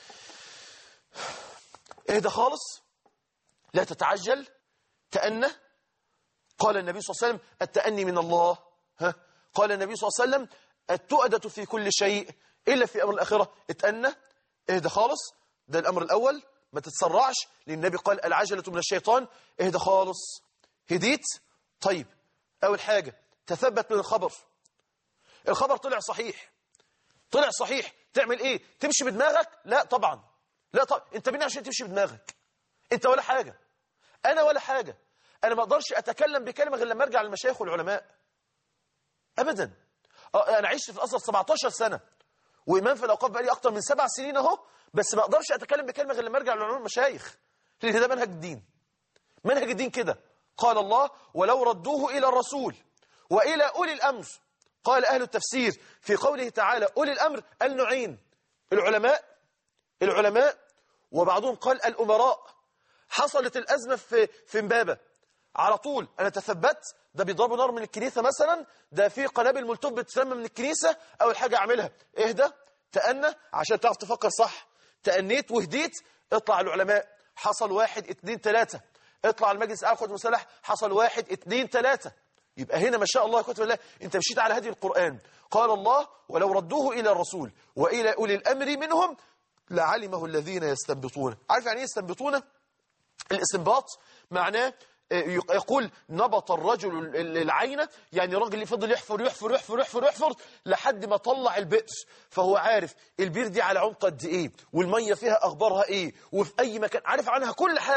S2: اهدى خالص لا تتعجل تأنى قال النبي صلى الله عليه وسلم التأني من الله ها قال النبي صلى الله عليه وسلم التؤدة في كل شيء إلا في أمر الآخرة اتأنى اهدى خالص ده الأمر الأول ما تتسرعش لأن النبي قال العجلة من الشيطان اهدى خالص هديت طيب أول حاجة تثبت من الخبر الخبر طلع صحيح طلع صحيح تعمل ايه تمشي بدماغك لا طبعا لا طبعا انت مين عشان تمشي بدماغك انت ولا حاجة انا ولا حاجة انا ما اقدرش اتكلم بكلمة غير لما ارجع للمشايخ والعلماء ابدا انا عشت في الازهر 17 سنة وامام في الاوقاف بقالي اكتر من سبع سنين اهو بس ما اقدرش اتكلم بكلمة غير لما ارجع للعلماء المشايخ لان ده منهج الدين منهج الدين كده قال الله ولو ردوه الى الرسول والى اولي الامر قال اهل التفسير في قوله تعالى اولي الامر النوعين العلماء العلماء وبعضهم قال الامراء حصلت الازمه في في امبابه على طول انا تثبت ده بيضربوا نار من الكنيسه مثلا ده في قنابل ملتوب بتترمى من الكنيسه اول حاجه اعملها اهدى تأنى عشان تعرف تفكر صح تأنيت وهديت اطلع العلماء حصل واحد اتنين تلاتة اطلع المجلس الاعلى للقوات المسلحه حصل واحد اتنين تلاتة يبقى هنا ما شاء الله يا كتب الله انت مشيت على هدي القرآن قال الله ولو ردوه إلى الرسول وإلى أولي الأمر منهم لعلمه الذين يستنبطون عارف يعني ايه يستنبطون الاستنباط معناه يقول نبط الرجل العينة يعني الراجل اللي فضل يحفر يحفر يحفر يحفر يحفر لحد ما طلع البئر فهو عارف البير دي على عمق قد ايه والمية فيها اخبارها ايه وفي اي مكان عارف عنها كل حاجة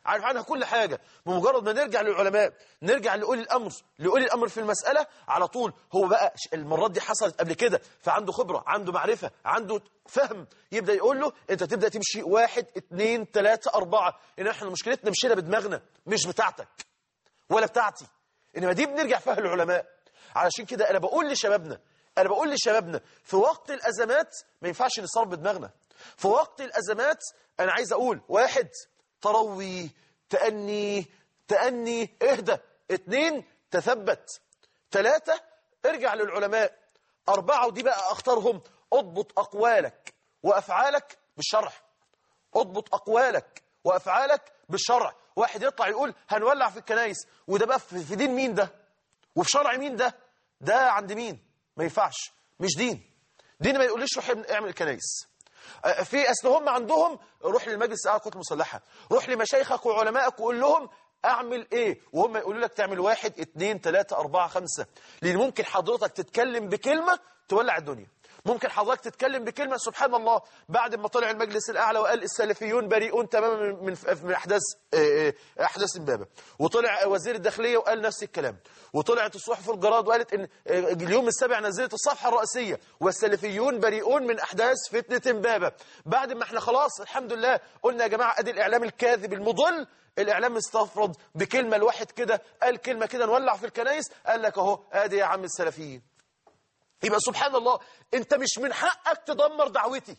S2: عارف عنها كل حاجة بمجرد ما نرجع للعلماء نرجع لأولي الأمر لأولي الأمر في المسألة على طول هو بقى ش- المرات دي حصلت قبل كده فعنده خبرة عنده معرفة عنده فهم يبدأ يقول له أنت تبدأ تمشي واحد اتنين تلاتة أربعة إن احنا مشكلتنا مشينا بدماغنا مش بتاعتك ولا بتاعتي انما دي بنرجع فيها للعلماء علشان كده انا بقول لشبابنا انا بقول لشبابنا في وقت الازمات ما ينفعش نصرف بدماغنا في وقت الازمات انا عايز اقول واحد تروي تأني تأني اهدى اتنين تثبت ثلاثة ارجع للعلماء أربعة ودي بقى أختارهم اضبط أقوالك وأفعالك بالشرع اضبط اقوالك وافعالك بالشرع واحد يطلع يقول هنولع في الكنايس وده بقى في في دين مين ده وفي شرع مين ده ده عند مين ما ينفعش مش دين دين ما يقوليش روح اعمل الكنايس آه، في اصل هم عندهم روح للمجلس الاعلى للقوات المسلحه روح لمشايخك وعلمائك وقول لهم اعمل ايه وهم يقولوا لك تعمل واحد اتنين تلاتة اربعة خمسة لان ممكن حضرتك تتكلم بكلمة تولع الدنيا ممكن حضرتك تتكلم بكلمة سبحان الله بعد ما طلع المجلس الأعلى وقال السلفيون بريئون تماما من من من أحداث آه، آه، أحداث إمبابة وطلع وزير الداخلية وقال نفس الكلام وطلعت الصحف الجراد وقالت إن آه، اليوم السابع نزلت الصفحة الرئيسية والسلفيون بريئون من أحداث فتنة إمبابة بعد ما احنا خلاص الحمد لله قلنا يا جماعة أدي الإعلام الكاذب المضل الإعلام استفرد بكلمة الواحد كده قال كلمة كده نولع في الكنايس قال لك أهو أدي يا عم السلفيين يبقى سبحان الله انت مش من حقك تدمر دعوتي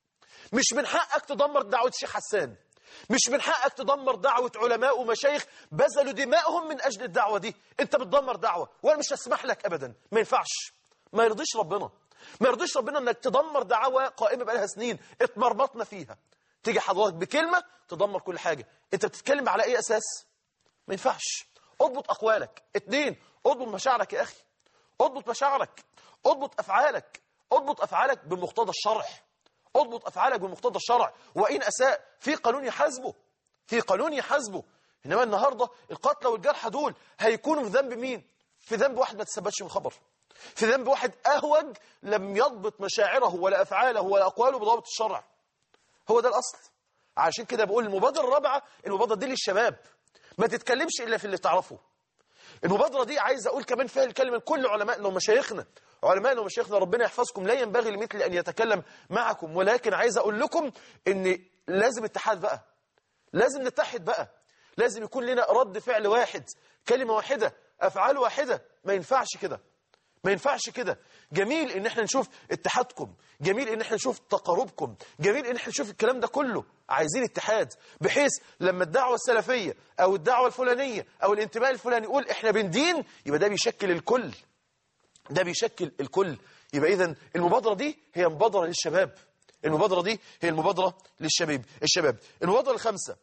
S2: مش من حقك تدمر دعوة الشيخ حسان مش من حقك تدمر دعوة علماء ومشايخ بذلوا دمائهم من أجل الدعوة دي انت بتدمر دعوة وانا مش هسمح لك أبدا ما ينفعش ما يرضيش ربنا ما يرضيش ربنا انك تدمر دعوة قائمة بقالها سنين اتمرمطنا فيها تيجي حضرتك بكلمة تدمر كل حاجة انت بتتكلم على اي أساس ما ينفعش اضبط أقوالك اتنين اضبط مشاعرك يا أخي اضبط مشاعرك اضبط افعالك اضبط افعالك بمقتضى الشرع اضبط افعالك بمقتضى الشرع وان اساء في قانون يحاسبه في قانون يحاسبه انما النهارده القتلى والجرحى دول هيكونوا في ذنب مين في ذنب واحد ما تثبتش من خبر في ذنب واحد اهوج لم يضبط مشاعره ولا افعاله ولا اقواله بضابط الشرع هو ده الاصل عشان كده بقول المبادره الرابعه المبادره دي للشباب ما تتكلمش الا في اللي تعرفه المبادرة دي عايز أقول كمان فيها الكلمة لكل علمائنا ومشايخنا علمائنا ومشايخنا ربنا يحفظكم لا ينبغي لمثل أن يتكلم معكم ولكن عايز أقول لكم أن لازم اتحاد بقى لازم نتحد بقى لازم يكون لنا رد فعل واحد كلمة واحدة أفعال واحدة ما ينفعش كده ما ينفعش كده جميل ان احنا نشوف اتحادكم جميل ان احنا نشوف تقاربكم جميل ان احنا نشوف الكلام ده كله عايزين اتحاد بحيث لما الدعوة السلفية او الدعوة الفلانية او الانتماء الفلاني يقول احنا بندين يبقى ده بيشكل الكل ده بيشكل الكل يبقى اذا المبادرة دي هي مبادرة للشباب المبادرة دي هي المبادرة للشباب الشباب المبادرة الخامسة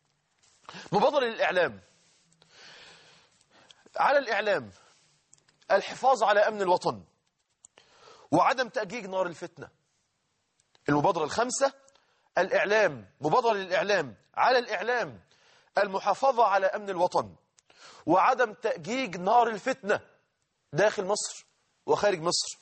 S2: مبادرة للإعلام على الإعلام الحفاظ على أمن الوطن وعدم تأجيج نار الفتنة المبادرة الخامسة الإعلام مبادرة للإعلام على الإعلام المحافظة على أمن الوطن وعدم تأجيج نار الفتنة داخل مصر وخارج مصر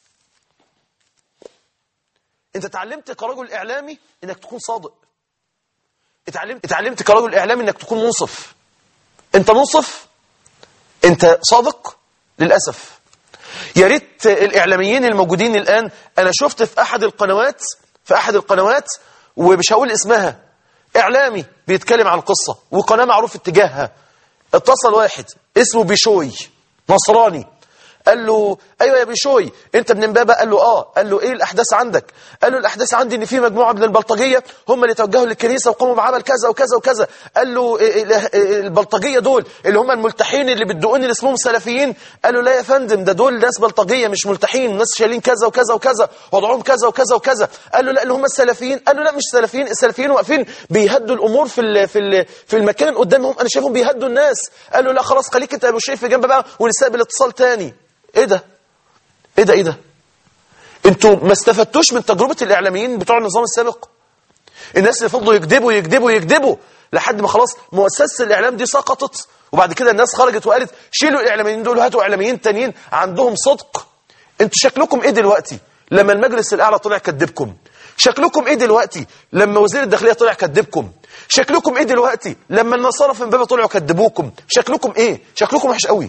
S2: انت اتعلمت كرجل اعلامي انك تكون صادق اتعلمت اتعلمت كرجل اعلامي انك تكون منصف انت منصف انت صادق للاسف يا ريت الاعلاميين الموجودين الان انا شفت في احد القنوات في احد القنوات ومش هقول اسمها اعلامي بيتكلم عن قصه وقناه معروف اتجاهها اتصل واحد اسمه بيشوي نصراني قال له ايوه يا بيشوي انت ابن امبابه قال له اه قال له ايه الاحداث عندك قال له الاحداث عندي ان في مجموعه من البلطجيه هم اللي توجهوا للكنيسه وقاموا بعمل كذا وكذا وكذا قال له إيه إيه إيه البلطجيه دول اللي هم الملتحين اللي بيدقون اللي اسمهم سلفيين قال له لا يا فندم ده دول ناس بلطجيه مش ملتحين ناس شايلين كذا وكذا وكذا وضعهم كذا وكذا وكذا قال له لا اللي هم السلفيين قال له لا مش سلفيين السلفيين واقفين بيهدوا الامور في ال في ال في المكان قدامهم انا شايفهم بيهدوا الناس قال له لا خلاص خليك انت يا ابو شريف في جنب بقى ونستقبل اتصال تاني ايه ده ايه ده ايه ده انتوا ما استفدتوش من تجربة الاعلاميين بتوع النظام السابق الناس اللي فضلوا يكذبوا يكذبوا يكذبوا لحد ما خلاص مؤسسة الاعلام دي سقطت وبعد كده الناس خرجت وقالت شيلوا الاعلاميين دول هاتوا اعلاميين تانيين عندهم صدق انتوا شكلكم ايه دلوقتي لما المجلس الاعلى طلع كذبكم شكلكم ايه دلوقتي لما وزير الداخليه طلع كذبكم شكلكم ايه دلوقتي لما النصارى في امبابه طلعوا كذبوكم شكلكم ايه شكلكم وحش قوي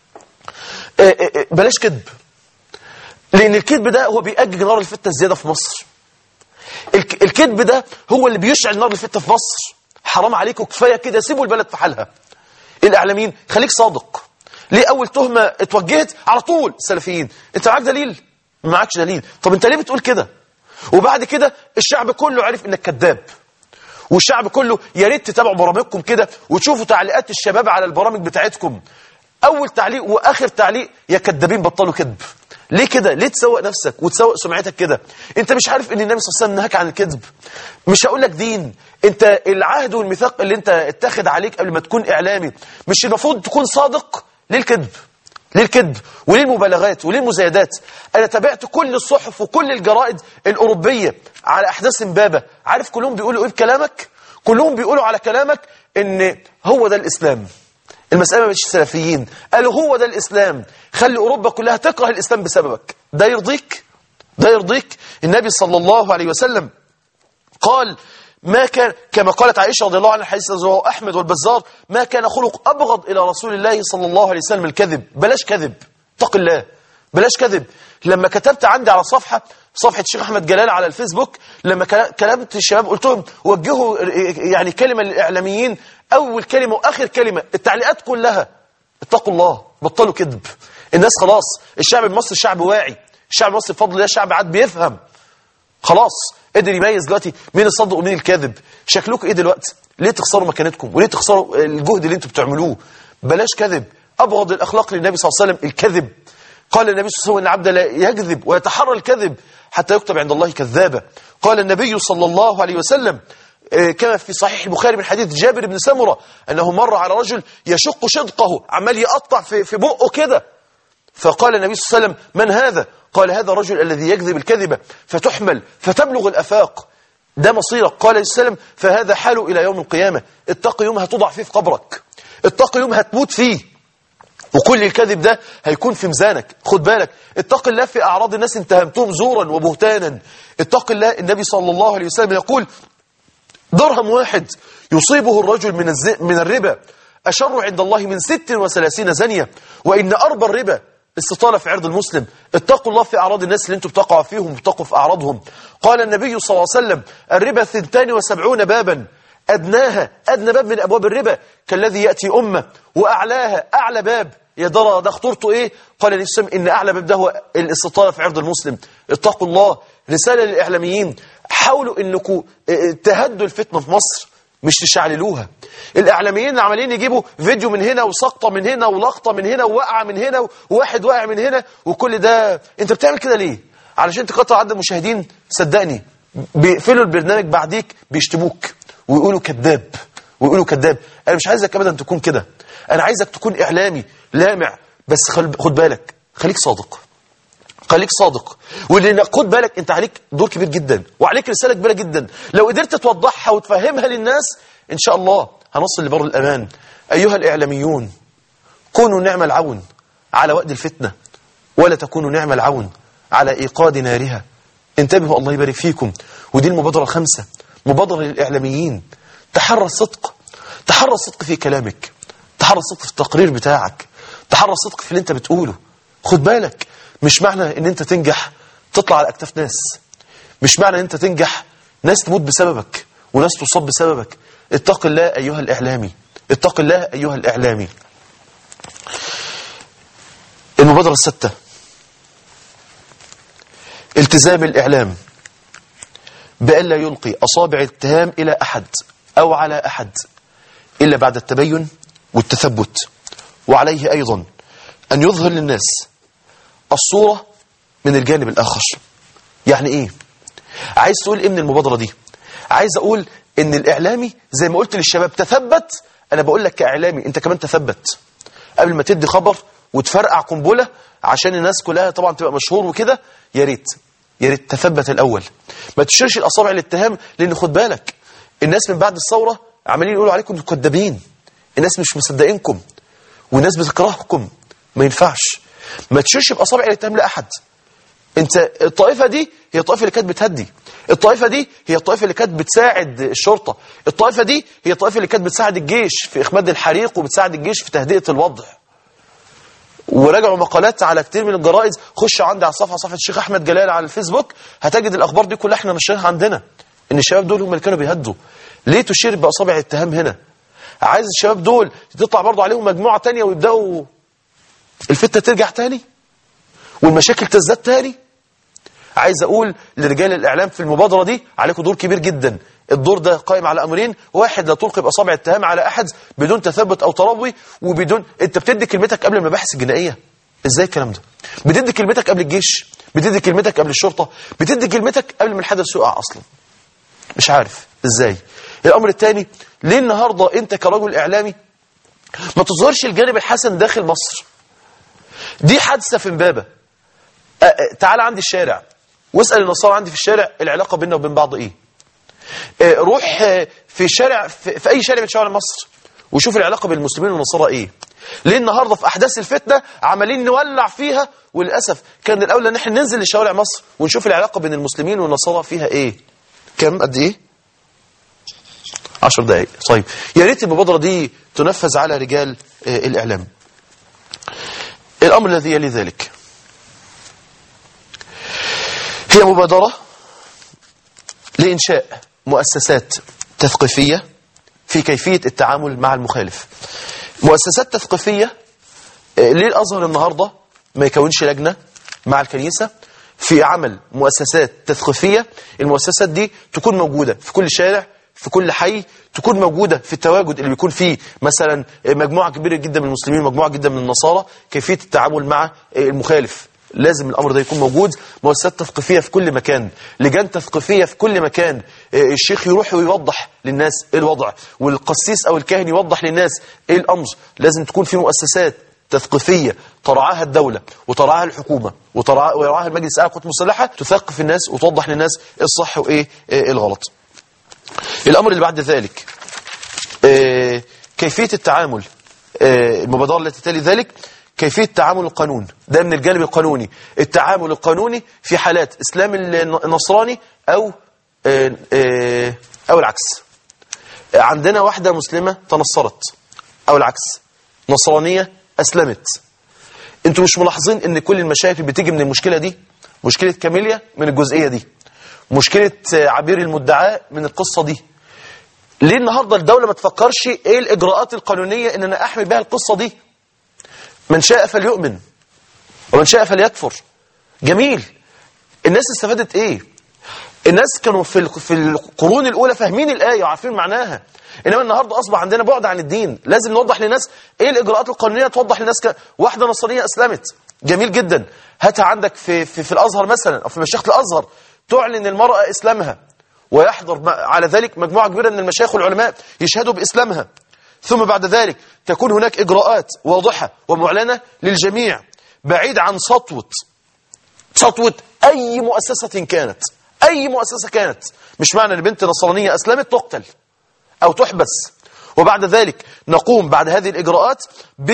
S2: آه، آه، آه، بلاش كذب لان الكذب ده هو بيأجج نار الفتنه الزياده في مصر الك- الكذب ده هو اللي بيشعل نار الفتنه في مصر حرام عليكم كفايه كده سيبوا البلد في حالها الاعلاميين خليك صادق ليه اول تهمه اتوجهت على طول السلفيين انت معاك دليل ما معكش دليل طب انت ليه بتقول كده وبعد كده الشعب كله عرف انك كذاب والشعب كله يا ريت تتابعوا برامجكم كده وتشوفوا تعليقات الشباب على البرامج بتاعتكم اول تعليق واخر تعليق يا كذابين بطلوا كذب ليه كده ليه تسوق نفسك وتسوق سمعتك كده انت مش عارف ان النبي صلى الله عليه وسلم نهاك عن الكذب مش هقول لك دين انت العهد والميثاق اللي انت اتخذ عليك قبل ما تكون اعلامي مش المفروض تكون صادق ليه الكذب ليه الكذب وليه المبالغات وليه المزايدات انا تابعت كل الصحف وكل الجرائد الاوروبيه على احداث امبابه عارف كلهم بيقولوا ايه بكلامك كلهم بيقولوا على كلامك ان هو ده الاسلام المسألة مش سلفيين قالوا هو ده الإسلام خلي أوروبا كلها تكره الإسلام بسببك ده يرضيك ده يرضيك النبي صلى الله عليه وسلم قال ما كان كما قالت عائشة رضي الله عنها الحديث الذي رواه أحمد والبزار ما كان خلق أبغض إلى رسول الله صلى الله عليه وسلم الكذب بلاش كذب اتق الله بلاش كذب لما كتبت عندي على صفحة صفحة الشيخ أحمد جلال على الفيسبوك لما كلا- كلمت الشباب قلت لهم وجهوا يعني كلمة للإعلاميين أول كلمة وآخر كلمة التعليقات كلها اتقوا الله بطلوا كذب الناس خلاص الشعب المصري شعب واعي الشعب المصري بفضل الله شعب عاد بيفهم خلاص قدر يميز دلوقتي مين الصادق ومين الكاذب شكلكم ايه دلوقتي ليه تخسروا مكانتكم وليه تخسروا الجهد اللي انتم بتعملوه بلاش كذب ابغض الاخلاق للنبي صلى الله عليه وسلم الكذب قال النبي صلى الله عليه وسلم ان العبد لا يكذب ويتحرى الكذب حتى يكتب عند الله كذابا قال النبي صلى الله عليه وسلم آه، كما في صحيح البخاري من حديث جابر بن سمرة أنه مر على رجل يشق شدقه عمال يقطع في, في بقه كده فقال النبي صلى الله عليه وسلم من هذا قال هذا الرجل الذي يكذب الكذبة فتحمل فتبلغ الأفاق ده مصيرك قال عليه السلام فهذا حاله إلى يوم القيامة اتق يوم هتضع فيه في قبرك اتق يوم هتموت فيه وكل الكذب ده هيكون في ميزانك خد بالك اتق الله في أعراض الناس انتهمتهم زورا وبهتانا اتق الله النبي صلى الله عليه وسلم يقول درهم واحد يصيبه الرجل من, الز... من الربا أشر عند الله من ست وثلاثين زنية وإن أربى الربا استطالة في عرض المسلم اتقوا الله في أعراض الناس اللي انتم بتقعوا فيهم وتقوا في أعراضهم قال النبي صلى الله عليه وسلم الربا ثنتان وسبعون بابا أدناها أدنى باب من أبواب الربا كالذي يأتي أمة وأعلاها أعلى باب يا درى ده خطورته إيه قال النبي صلى الله عليه وسلم إن أعلى باب ده هو الاستطالة في عرض المسلم اتقوا الله رسالة للإعلاميين حاولوا انكم تهدوا الفتنة في مصر مش تشعللوها الاعلاميين عمالين يجيبوا فيديو من هنا وسقطه من هنا ولقطه من هنا ووقعه من هنا وواحد واقع من هنا وكل ده انت بتعمل كده ليه علشان تقطع عدد المشاهدين صدقني بيقفلوا البرنامج بعديك بيشتموك ويقولوا كذاب ويقولوا كذاب انا مش عايزك ابدا تكون كده انا عايزك تكون اعلامي لامع بس خل... خد بالك خليك صادق خليك صادق ولان خد بالك انت عليك دور كبير جدا وعليك رساله كبيره جدا لو قدرت توضحها وتفهمها للناس ان شاء الله هنصل لبر الامان ايها الاعلاميون كونوا نعم العون على وقت الفتنه ولا تكونوا نعم العون على ايقاد نارها انتبهوا الله يبارك فيكم ودي المبادره الخامسه مبادره للاعلاميين تحرى الصدق تحرى الصدق في كلامك تحرى الصدق في التقرير بتاعك تحرى الصدق في اللي انت بتقوله خد بالك مش معنى ان انت تنجح تطلع على اكتاف ناس مش معنى ان انت تنجح ناس تموت بسببك وناس تصاب بسببك اتق الله ايها الاعلامي اتق الله ايها الاعلامي المبادرة الستة التزام الاعلام بألا يلقي اصابع الاتهام الى احد او على احد الا بعد التبين والتثبت وعليه ايضا ان يظهر للناس الصورة من الجانب الآخر يعني إيه؟ عايز تقول إيه من المبادرة دي؟ عايز أقول إن الإعلامي زي ما قلت للشباب تثبت أنا بقول لك كإعلامي أنت كمان تثبت قبل ما تدي خبر وتفرقع قنبلة عشان الناس كلها طبعا تبقى مشهور وكده يا ريت يا ريت تثبت الأول ما تشيرش الأصابع الاتهام لأن خد بالك الناس من بعد الثورة عمالين يقولوا عليكم انتوا كدابين الناس مش مصدقينكم والناس بتكرهكم ما ينفعش ما تشيرش باصابع الاتهام لاحد انت الطائفه دي هي الطائفه اللي كانت بتهدي الطائفة دي هي الطائفة اللي كانت بتساعد الشرطة الطائفة دي هي الطائفة اللي كانت بتساعد الجيش في إخماد الحريق وبتساعد الجيش في تهدئة الوضع وراجعوا مقالات على كتير من الجرائد خش عندي على صفحة صفحة الشيخ أحمد جلال على الفيسبوك هتجد الأخبار دي كلها احنا مشيناها عندنا إن الشباب دول هم اللي كانوا بيهدوا ليه تشير بأصابع الاتهام هنا عايز الشباب دول تطلع برضو عليهم مجموعة تانية ويبدأوا الفتنة ترجع تاني والمشاكل تزداد تاني عايز اقول لرجال الاعلام في المبادره دي عليكم دور كبير جدا الدور ده قائم على امرين واحد لا تلقي باصابع التهام على احد بدون تثبت او تروي وبدون انت بتدي كلمتك قبل المباحث الجنائيه ازاي الكلام ده بتدي كلمتك قبل الجيش بتدي كلمتك قبل الشرطه بتدي كلمتك قبل ما الحدث يقع اصلا مش عارف ازاي الامر الثاني ليه النهارده انت كرجل اعلامي ما تظهرش الجانب الحسن داخل مصر دي حادثه في امبابه أ- أ- تعال عندي الشارع واسال النصارى عندي في الشارع العلاقه بيننا وبين بعض ايه آه، روح آه، في شارع في, في اي شارع من شوارع مصر وشوف العلاقه بين المسلمين والنصارى ايه ليه النهارده في احداث الفتنه عمالين نولع فيها وللاسف كان الاولى ان احنا ننزل لشوارع مصر ونشوف العلاقه بين المسلمين والنصارى فيها ايه كم قد ايه 10 دقائق طيب يا ريت المبادره دي تنفذ على رجال آه، الاعلام الامر الذي يلي ذلك هي مبادرة لإنشاء مؤسسات تثقيفية في كيفية التعامل مع المخالف مؤسسات تثقيفية آه، ليه الأزهر النهاردة ما يكونش لجنة مع الكنيسة في عمل مؤسسات تثقيفية المؤسسات دي تكون موجودة في كل شارع في كل حي تكون موجودة في التواجد اللي بيكون فيه مثلا مجموعة كبيرة جدا من المسلمين مجموعة جدا من النصارى كيفية التعامل مع المخالف لازم الأمر ده يكون موجود مؤسسات تثقيفية في كل مكان لجان تثقيفية في كل مكان الشيخ يروح ويوضح للناس إيه الوضع والقسيس أو الكاهن يوضح للناس إيه الأمر لازم تكون في مؤسسات تثقيفية ترعاها الدولة وترعاها الحكومة وترعاها ويرعاها المجلس الأعلى للقوات المسلحة تثقف الناس وتوضح للناس إيه الصح وإيه إيه الغلط الأمر اللي بعد ذلك آه، كيفية التعامل آه، المبادرة التي تلي ذلك كيفية تعامل القانون ده من الجانب القانوني التعامل القانوني في حالات إسلام النصراني أو آه، آه، أو العكس عندنا واحدة مسلمة تنصرت أو العكس نصرانية أسلمت انتوا مش ملاحظين ان كل المشاكل بتيجي من المشكلة دي مشكلة كاميليا من الجزئية دي مشكلة آه، عبير المدعاء من القصة دي ليه النهاردة الدولة ما تفكرش ايه الاجراءات القانونية ان انا احمي بها القصة دي من شاء فليؤمن ومن شاء فليكفر جميل الناس استفادت ايه الناس كانوا في ال- في القرون الاولى فاهمين الايه وعارفين معناها انما النهارده اصبح عندنا بعد عن الدين لازم نوضح للناس ايه الاجراءات القانونيه توضح للناس ك... واحده نصرانيه اسلمت جميل جدا هاتها عندك في في, في الازهر مثلا او في مشيخه الازهر تعلن المراه اسلامها ويحضر م- على ذلك مجموعه كبيره من المشايخ والعلماء يشهدوا باسلامها ثم بعد ذلك تكون هناك اجراءات واضحه ومعلنه للجميع بعيد عن سطوه سطوة أي مؤسسة كانت أي مؤسسة كانت مش معنى ان بنت نصرانية أسلمت تقتل أو تحبس وبعد ذلك نقوم بعد هذه الإجراءات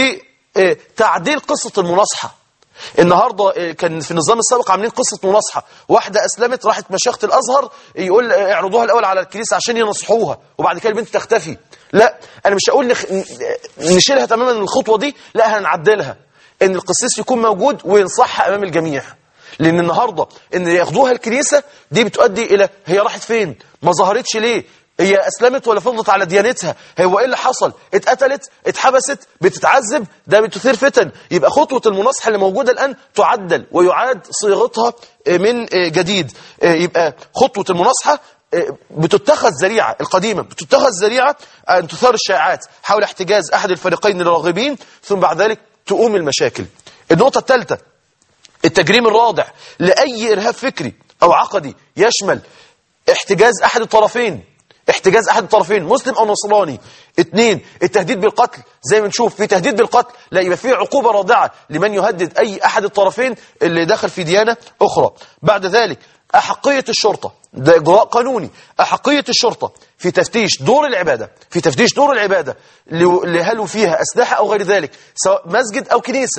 S2: بتعديل قصة المناصحة النهاردة آه، كان في النظام السابق عاملين قصة مناصحة واحدة أسلمت راحت مشيخة الأزهر يقول آه، اعرضوها الأول على الكنيسة عشان ينصحوها وبعد كده البنت تختفي لا أنا مش هقول نخ... ن- نشيلها تماما من الخطوة دي لا هنعدلها ان القسيس يكون موجود وينصحها امام الجميع لان النهارده ان ياخدوها الكنيسه دي بتؤدي الى هي راحت فين ما ظهرتش ليه هي اسلمت ولا فضلت على ديانتها هو ايه اللي حصل اتقتلت اتحبست بتتعذب ده بتثير فتن يبقى خطوه المناصحه اللي موجوده الان تعدل ويعاد صياغتها من جديد يبقى خطوه المناصحه بتتخذ ذريعة القديمة بتتخذ ذريعة أن تثار الشائعات حول احتجاز أحد الفريقين الراغبين ثم بعد ذلك تقوم المشاكل النقطة الثالثة التجريم الرادع لأي إرهاب فكري أو عقدي يشمل احتجاز أحد الطرفين احتجاز أحد الطرفين مسلم أو نصراني اثنين التهديد بالقتل زي ما نشوف في تهديد بالقتل لا يبقى في عقوبة رادعة لمن يهدد أي أحد الطرفين اللي دخل في ديانة أخرى بعد ذلك أحقية الشرطة ده إجراء قانوني أحقية الشرطة في تفتيش دور العبادة في تفتيش دور العبادة اللي هل فيها أسلحة أو غير ذلك سواء مسجد أو كنيسة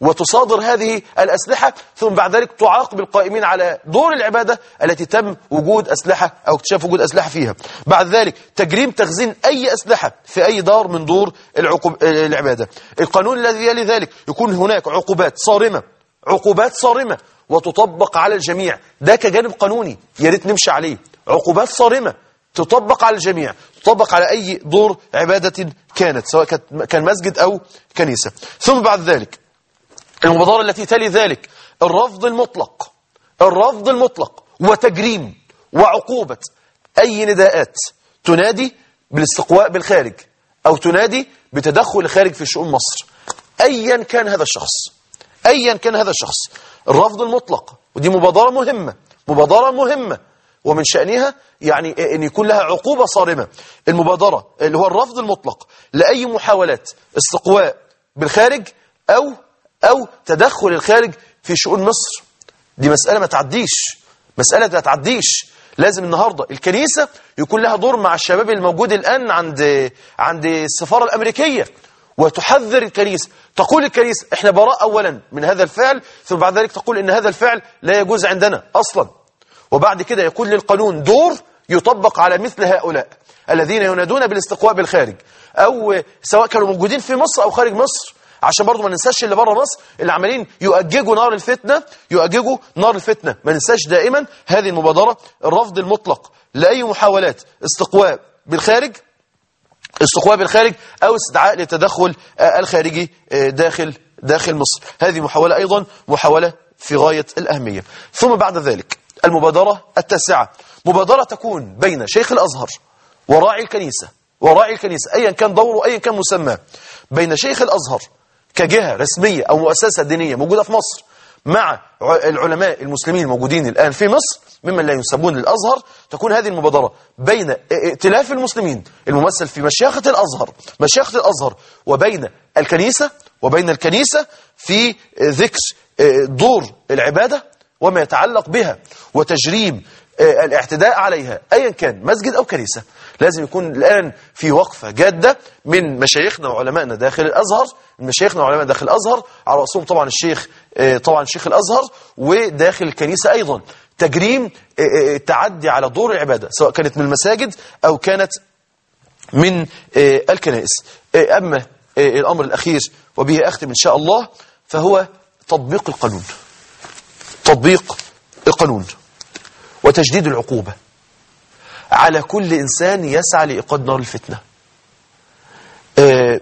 S2: وتصادر هذه الأسلحة ثم بعد ذلك تعاقب القائمين على دور العبادة التي تم وجود أسلحة أو اكتشاف وجود أسلحة فيها بعد ذلك تجريم تخزين أي أسلحة في أي دار من دور العقوب العبادة القانون الذي يلي ذلك يكون هناك عقوبات صارمة عقوبات صارمة وتطبق على الجميع ده كجانب قانوني يا ريت نمشي عليه عقوبات صارمة تطبق على الجميع تطبق على أي دور عبادة كانت سواء كانت- كان مسجد أو كنيسة ثم بعد ذلك المبادرة التي تلي ذلك الرفض المطلق الرفض المطلق وتجريم وعقوبة أي نداءات تنادي بالاستقواء بالخارج أو تنادي بتدخل الخارج في شؤون مصر أيا كان هذا الشخص أيا كان هذا الشخص الرفض المطلق ودي مبادرة مهمة مبادرة مهمة ومن شأنها يعني أن يكون لها عقوبة صارمة المبادرة اللي هو الرفض المطلق لأي محاولات استقواء بالخارج أو أو تدخل الخارج في شؤون مصر دي مسألة ما تعديش مسألة ما تعديش لازم النهاردة الكنيسة يكون لها دور مع الشباب الموجود الآن عند عند السفارة الأمريكية وتحذر الكنيسة تقول الكنيسة احنا براء أولا من هذا الفعل ثم بعد ذلك تقول ان هذا الفعل لا يجوز عندنا أصلا وبعد كده يكون للقانون دور يطبق على مثل هؤلاء الذين ينادون بالاستقواء بالخارج أو سواء كانوا موجودين في مصر أو خارج مصر عشان برضو ما ننساش اللي بره مصر اللي عمالين يؤججوا نار الفتنة يؤججوا نار الفتنة ما ننساش دائما هذه المبادرة الرفض المطلق لأي محاولات استقواء بالخارج استقواء بالخارج أو استدعاء للتدخل آه، الخارجي آه، داخل داخل مصر هذه محاولة أيضا محاولة في غاية الأهمية ثم بعد ذلك المبادرة التاسعة مبادرة تكون بين شيخ الأزهر وراعي الكنيسة وراعي الكنيسة أيا كان دوره أيا كان مسماه بين شيخ الأزهر كجهة رسمية أو مؤسسة دينية موجودة في مصر مع ع- العلماء المسلمين الموجودين الآن في مصر ممن لا ينسبون للأزهر تكون هذه المبادرة بين ا- ائتلاف المسلمين الممثل في مشيخة الأزهر مشيخة الأزهر وبين الكنيسة وبين الكنيسة في ذكر ا- دور العبادة وما يتعلق بها وتجريم آه، الاعتداء عليها ايا كان مسجد او كنيسه لازم يكون الان في وقفه جاده من مشايخنا وعلمائنا داخل الازهر من مشايخنا وعلماء داخل الازهر على راسهم طبعا الشيخ آه، طبعا شيخ الازهر وداخل الكنيسه ايضا تجريم آه، آه، التعدي على دور العباده سواء كانت من المساجد او كانت من آه، الكنائس آه، أما آه، الأمر الأخير وبه أختم إن شاء الله فهو تطبيق القانون تطبيق القانون وتجديد العقوبة على كل إنسان يسعى لإيقاد نار الفتنة آه،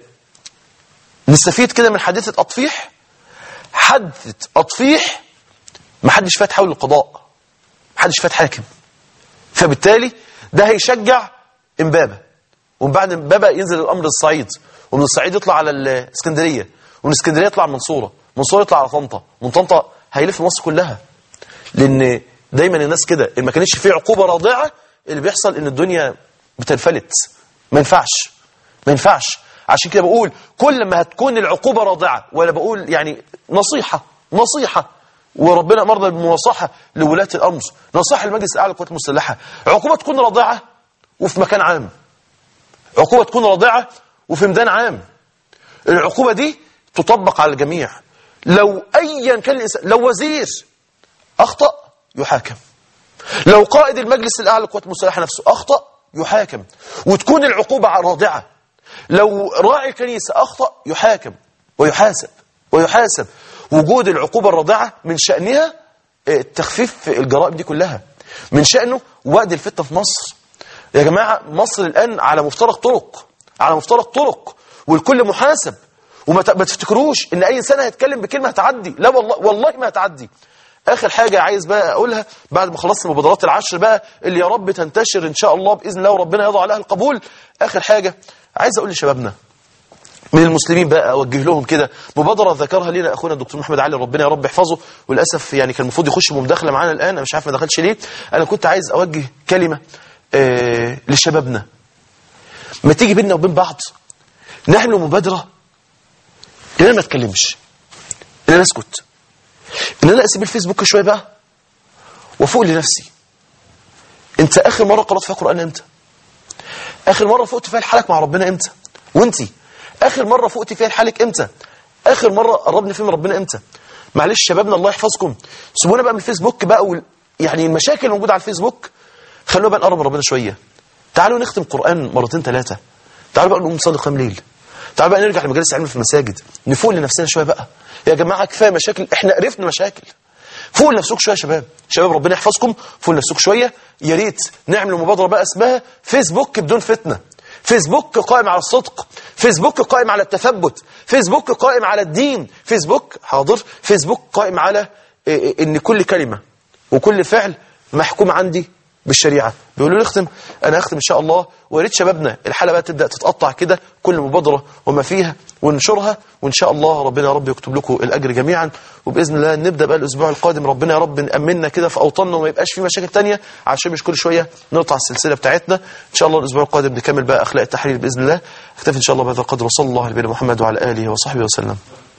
S2: نستفيد كده من حادثة أطفيح حادثة أطفيح ما حدش فات حول القضاء ما حدش فات حاكم فبالتالي ده هيشجع امبابة ومن بعد امبابة ينزل الامر للصعيد ومن الصعيد يطلع على الاسكندريه ومن الاسكندريه يطلع على المنصوره من المنصوره يطلع على طنطا من طنطا هيلف مصر كلها لان دايما الناس كده اللي ما كانتش فيه عقوبه راضعه اللي بيحصل ان الدنيا بتنفلت ما ينفعش ما ينفعش عشان كده بقول كل ما هتكون العقوبه راضعه ولا بقول يعني نصيحه نصيحه وربنا امرنا بالمناصحه لولاة الامر نصيحه للمجلس الاعلى للقوات المسلحه عقوبه تكون راضعه وفي مكان عام عقوبة تكون راضعة وفي ميدان عام العقوبة دي تطبق على الجميع لو أيا كان الإنسان لو وزير أخطأ يحاكم لو قائد المجلس الأعلى للقوات المسلحة نفسه أخطأ يحاكم وتكون العقوبة راضعة لو راعي كنيسة أخطأ يحاكم ويحاسب ويحاسب وجود العقوبة الراضعة من شأنها آه، تخفيف الجرائم دي كلها من شأنه وقت الفتنة في مصر يا جماعة مصر الآن على مفترق طرق على مفترق طرق والكل محاسب وما ت- ما تفتكروش ان اي انسان هيتكلم بكلمه هتعدي لا والله والله ما هتعدي اخر حاجه عايز بقى اقولها بعد ما خلصت المبادرات العشر بقى اللي يا رب تنتشر ان شاء الله باذن الله وربنا يضع عليها القبول اخر حاجه عايز اقول لشبابنا من المسلمين بقى اوجه لهم كده مبادره ذكرها لنا اخونا الدكتور محمد علي ربنا يا رب يحفظه وللاسف يعني كان المفروض يخش بمداخله معانا الان انا مش عارف ما دخلش ليه انا كنت عايز اوجه كلمه آه لشبابنا ما تيجي بيننا وبين بعض نعمل مبادره ان انا ما اتكلمش ان انا اسكت ان انا اسيب الفيسبوك شويه بقى وافوق لنفسي انت اخر مره قرات فيها قران امتى اخر مره فقت فيها لحالك مع ربنا امتى وانتي اخر مره فقت فيها لحالك امتى اخر مره قربني فيه من ربنا امتى معلش شبابنا الله يحفظكم سيبونا بقى من الفيسبوك بقى وال... يعني المشاكل الموجوده على الفيسبوك خلونا بقى نقرب من ربنا شويه تعالوا نختم قران مرتين ثلاثه تعالوا بقى نقوم نصلي قيام ليل تعالوا بقى نرجع لمجالس العلم في المساجد نفوق لنفسنا شويه بقى يا جماعه كفايه مشاكل احنا عرفنا مشاكل فوق لنفسكم شويه يا شباب شباب ربنا يحفظكم فوق لنفسكم شويه يا ريت نعمل مبادره بقى اسمها فيسبوك بدون فتنه فيسبوك قائم على الصدق فيسبوك قائم على التثبت فيسبوك قائم على الدين فيسبوك حاضر فيسبوك قائم على إيه إيه ان كل كلمه وكل فعل محكوم عندي بالشريعه بيقولوا لي اختم انا اختم ان شاء الله ويا ريت شبابنا الحلقه بقى تبدا تتقطع كده كل مبادره وما فيها وننشرها وان شاء الله ربنا يا رب يكتب لكم الاجر جميعا وباذن الله نبدا بقى الاسبوع القادم ربنا يا رب نامننا كده في اوطاننا وما يبقاش في مشاكل تانية عشان مش كل شويه نقطع السلسله بتاعتنا ان شاء الله الاسبوع القادم نكمل بقى اخلاق التحرير باذن الله اكتفي ان شاء الله بهذا القدر وصلى الله على نبينا محمد وعلى اله وصحبه وسلم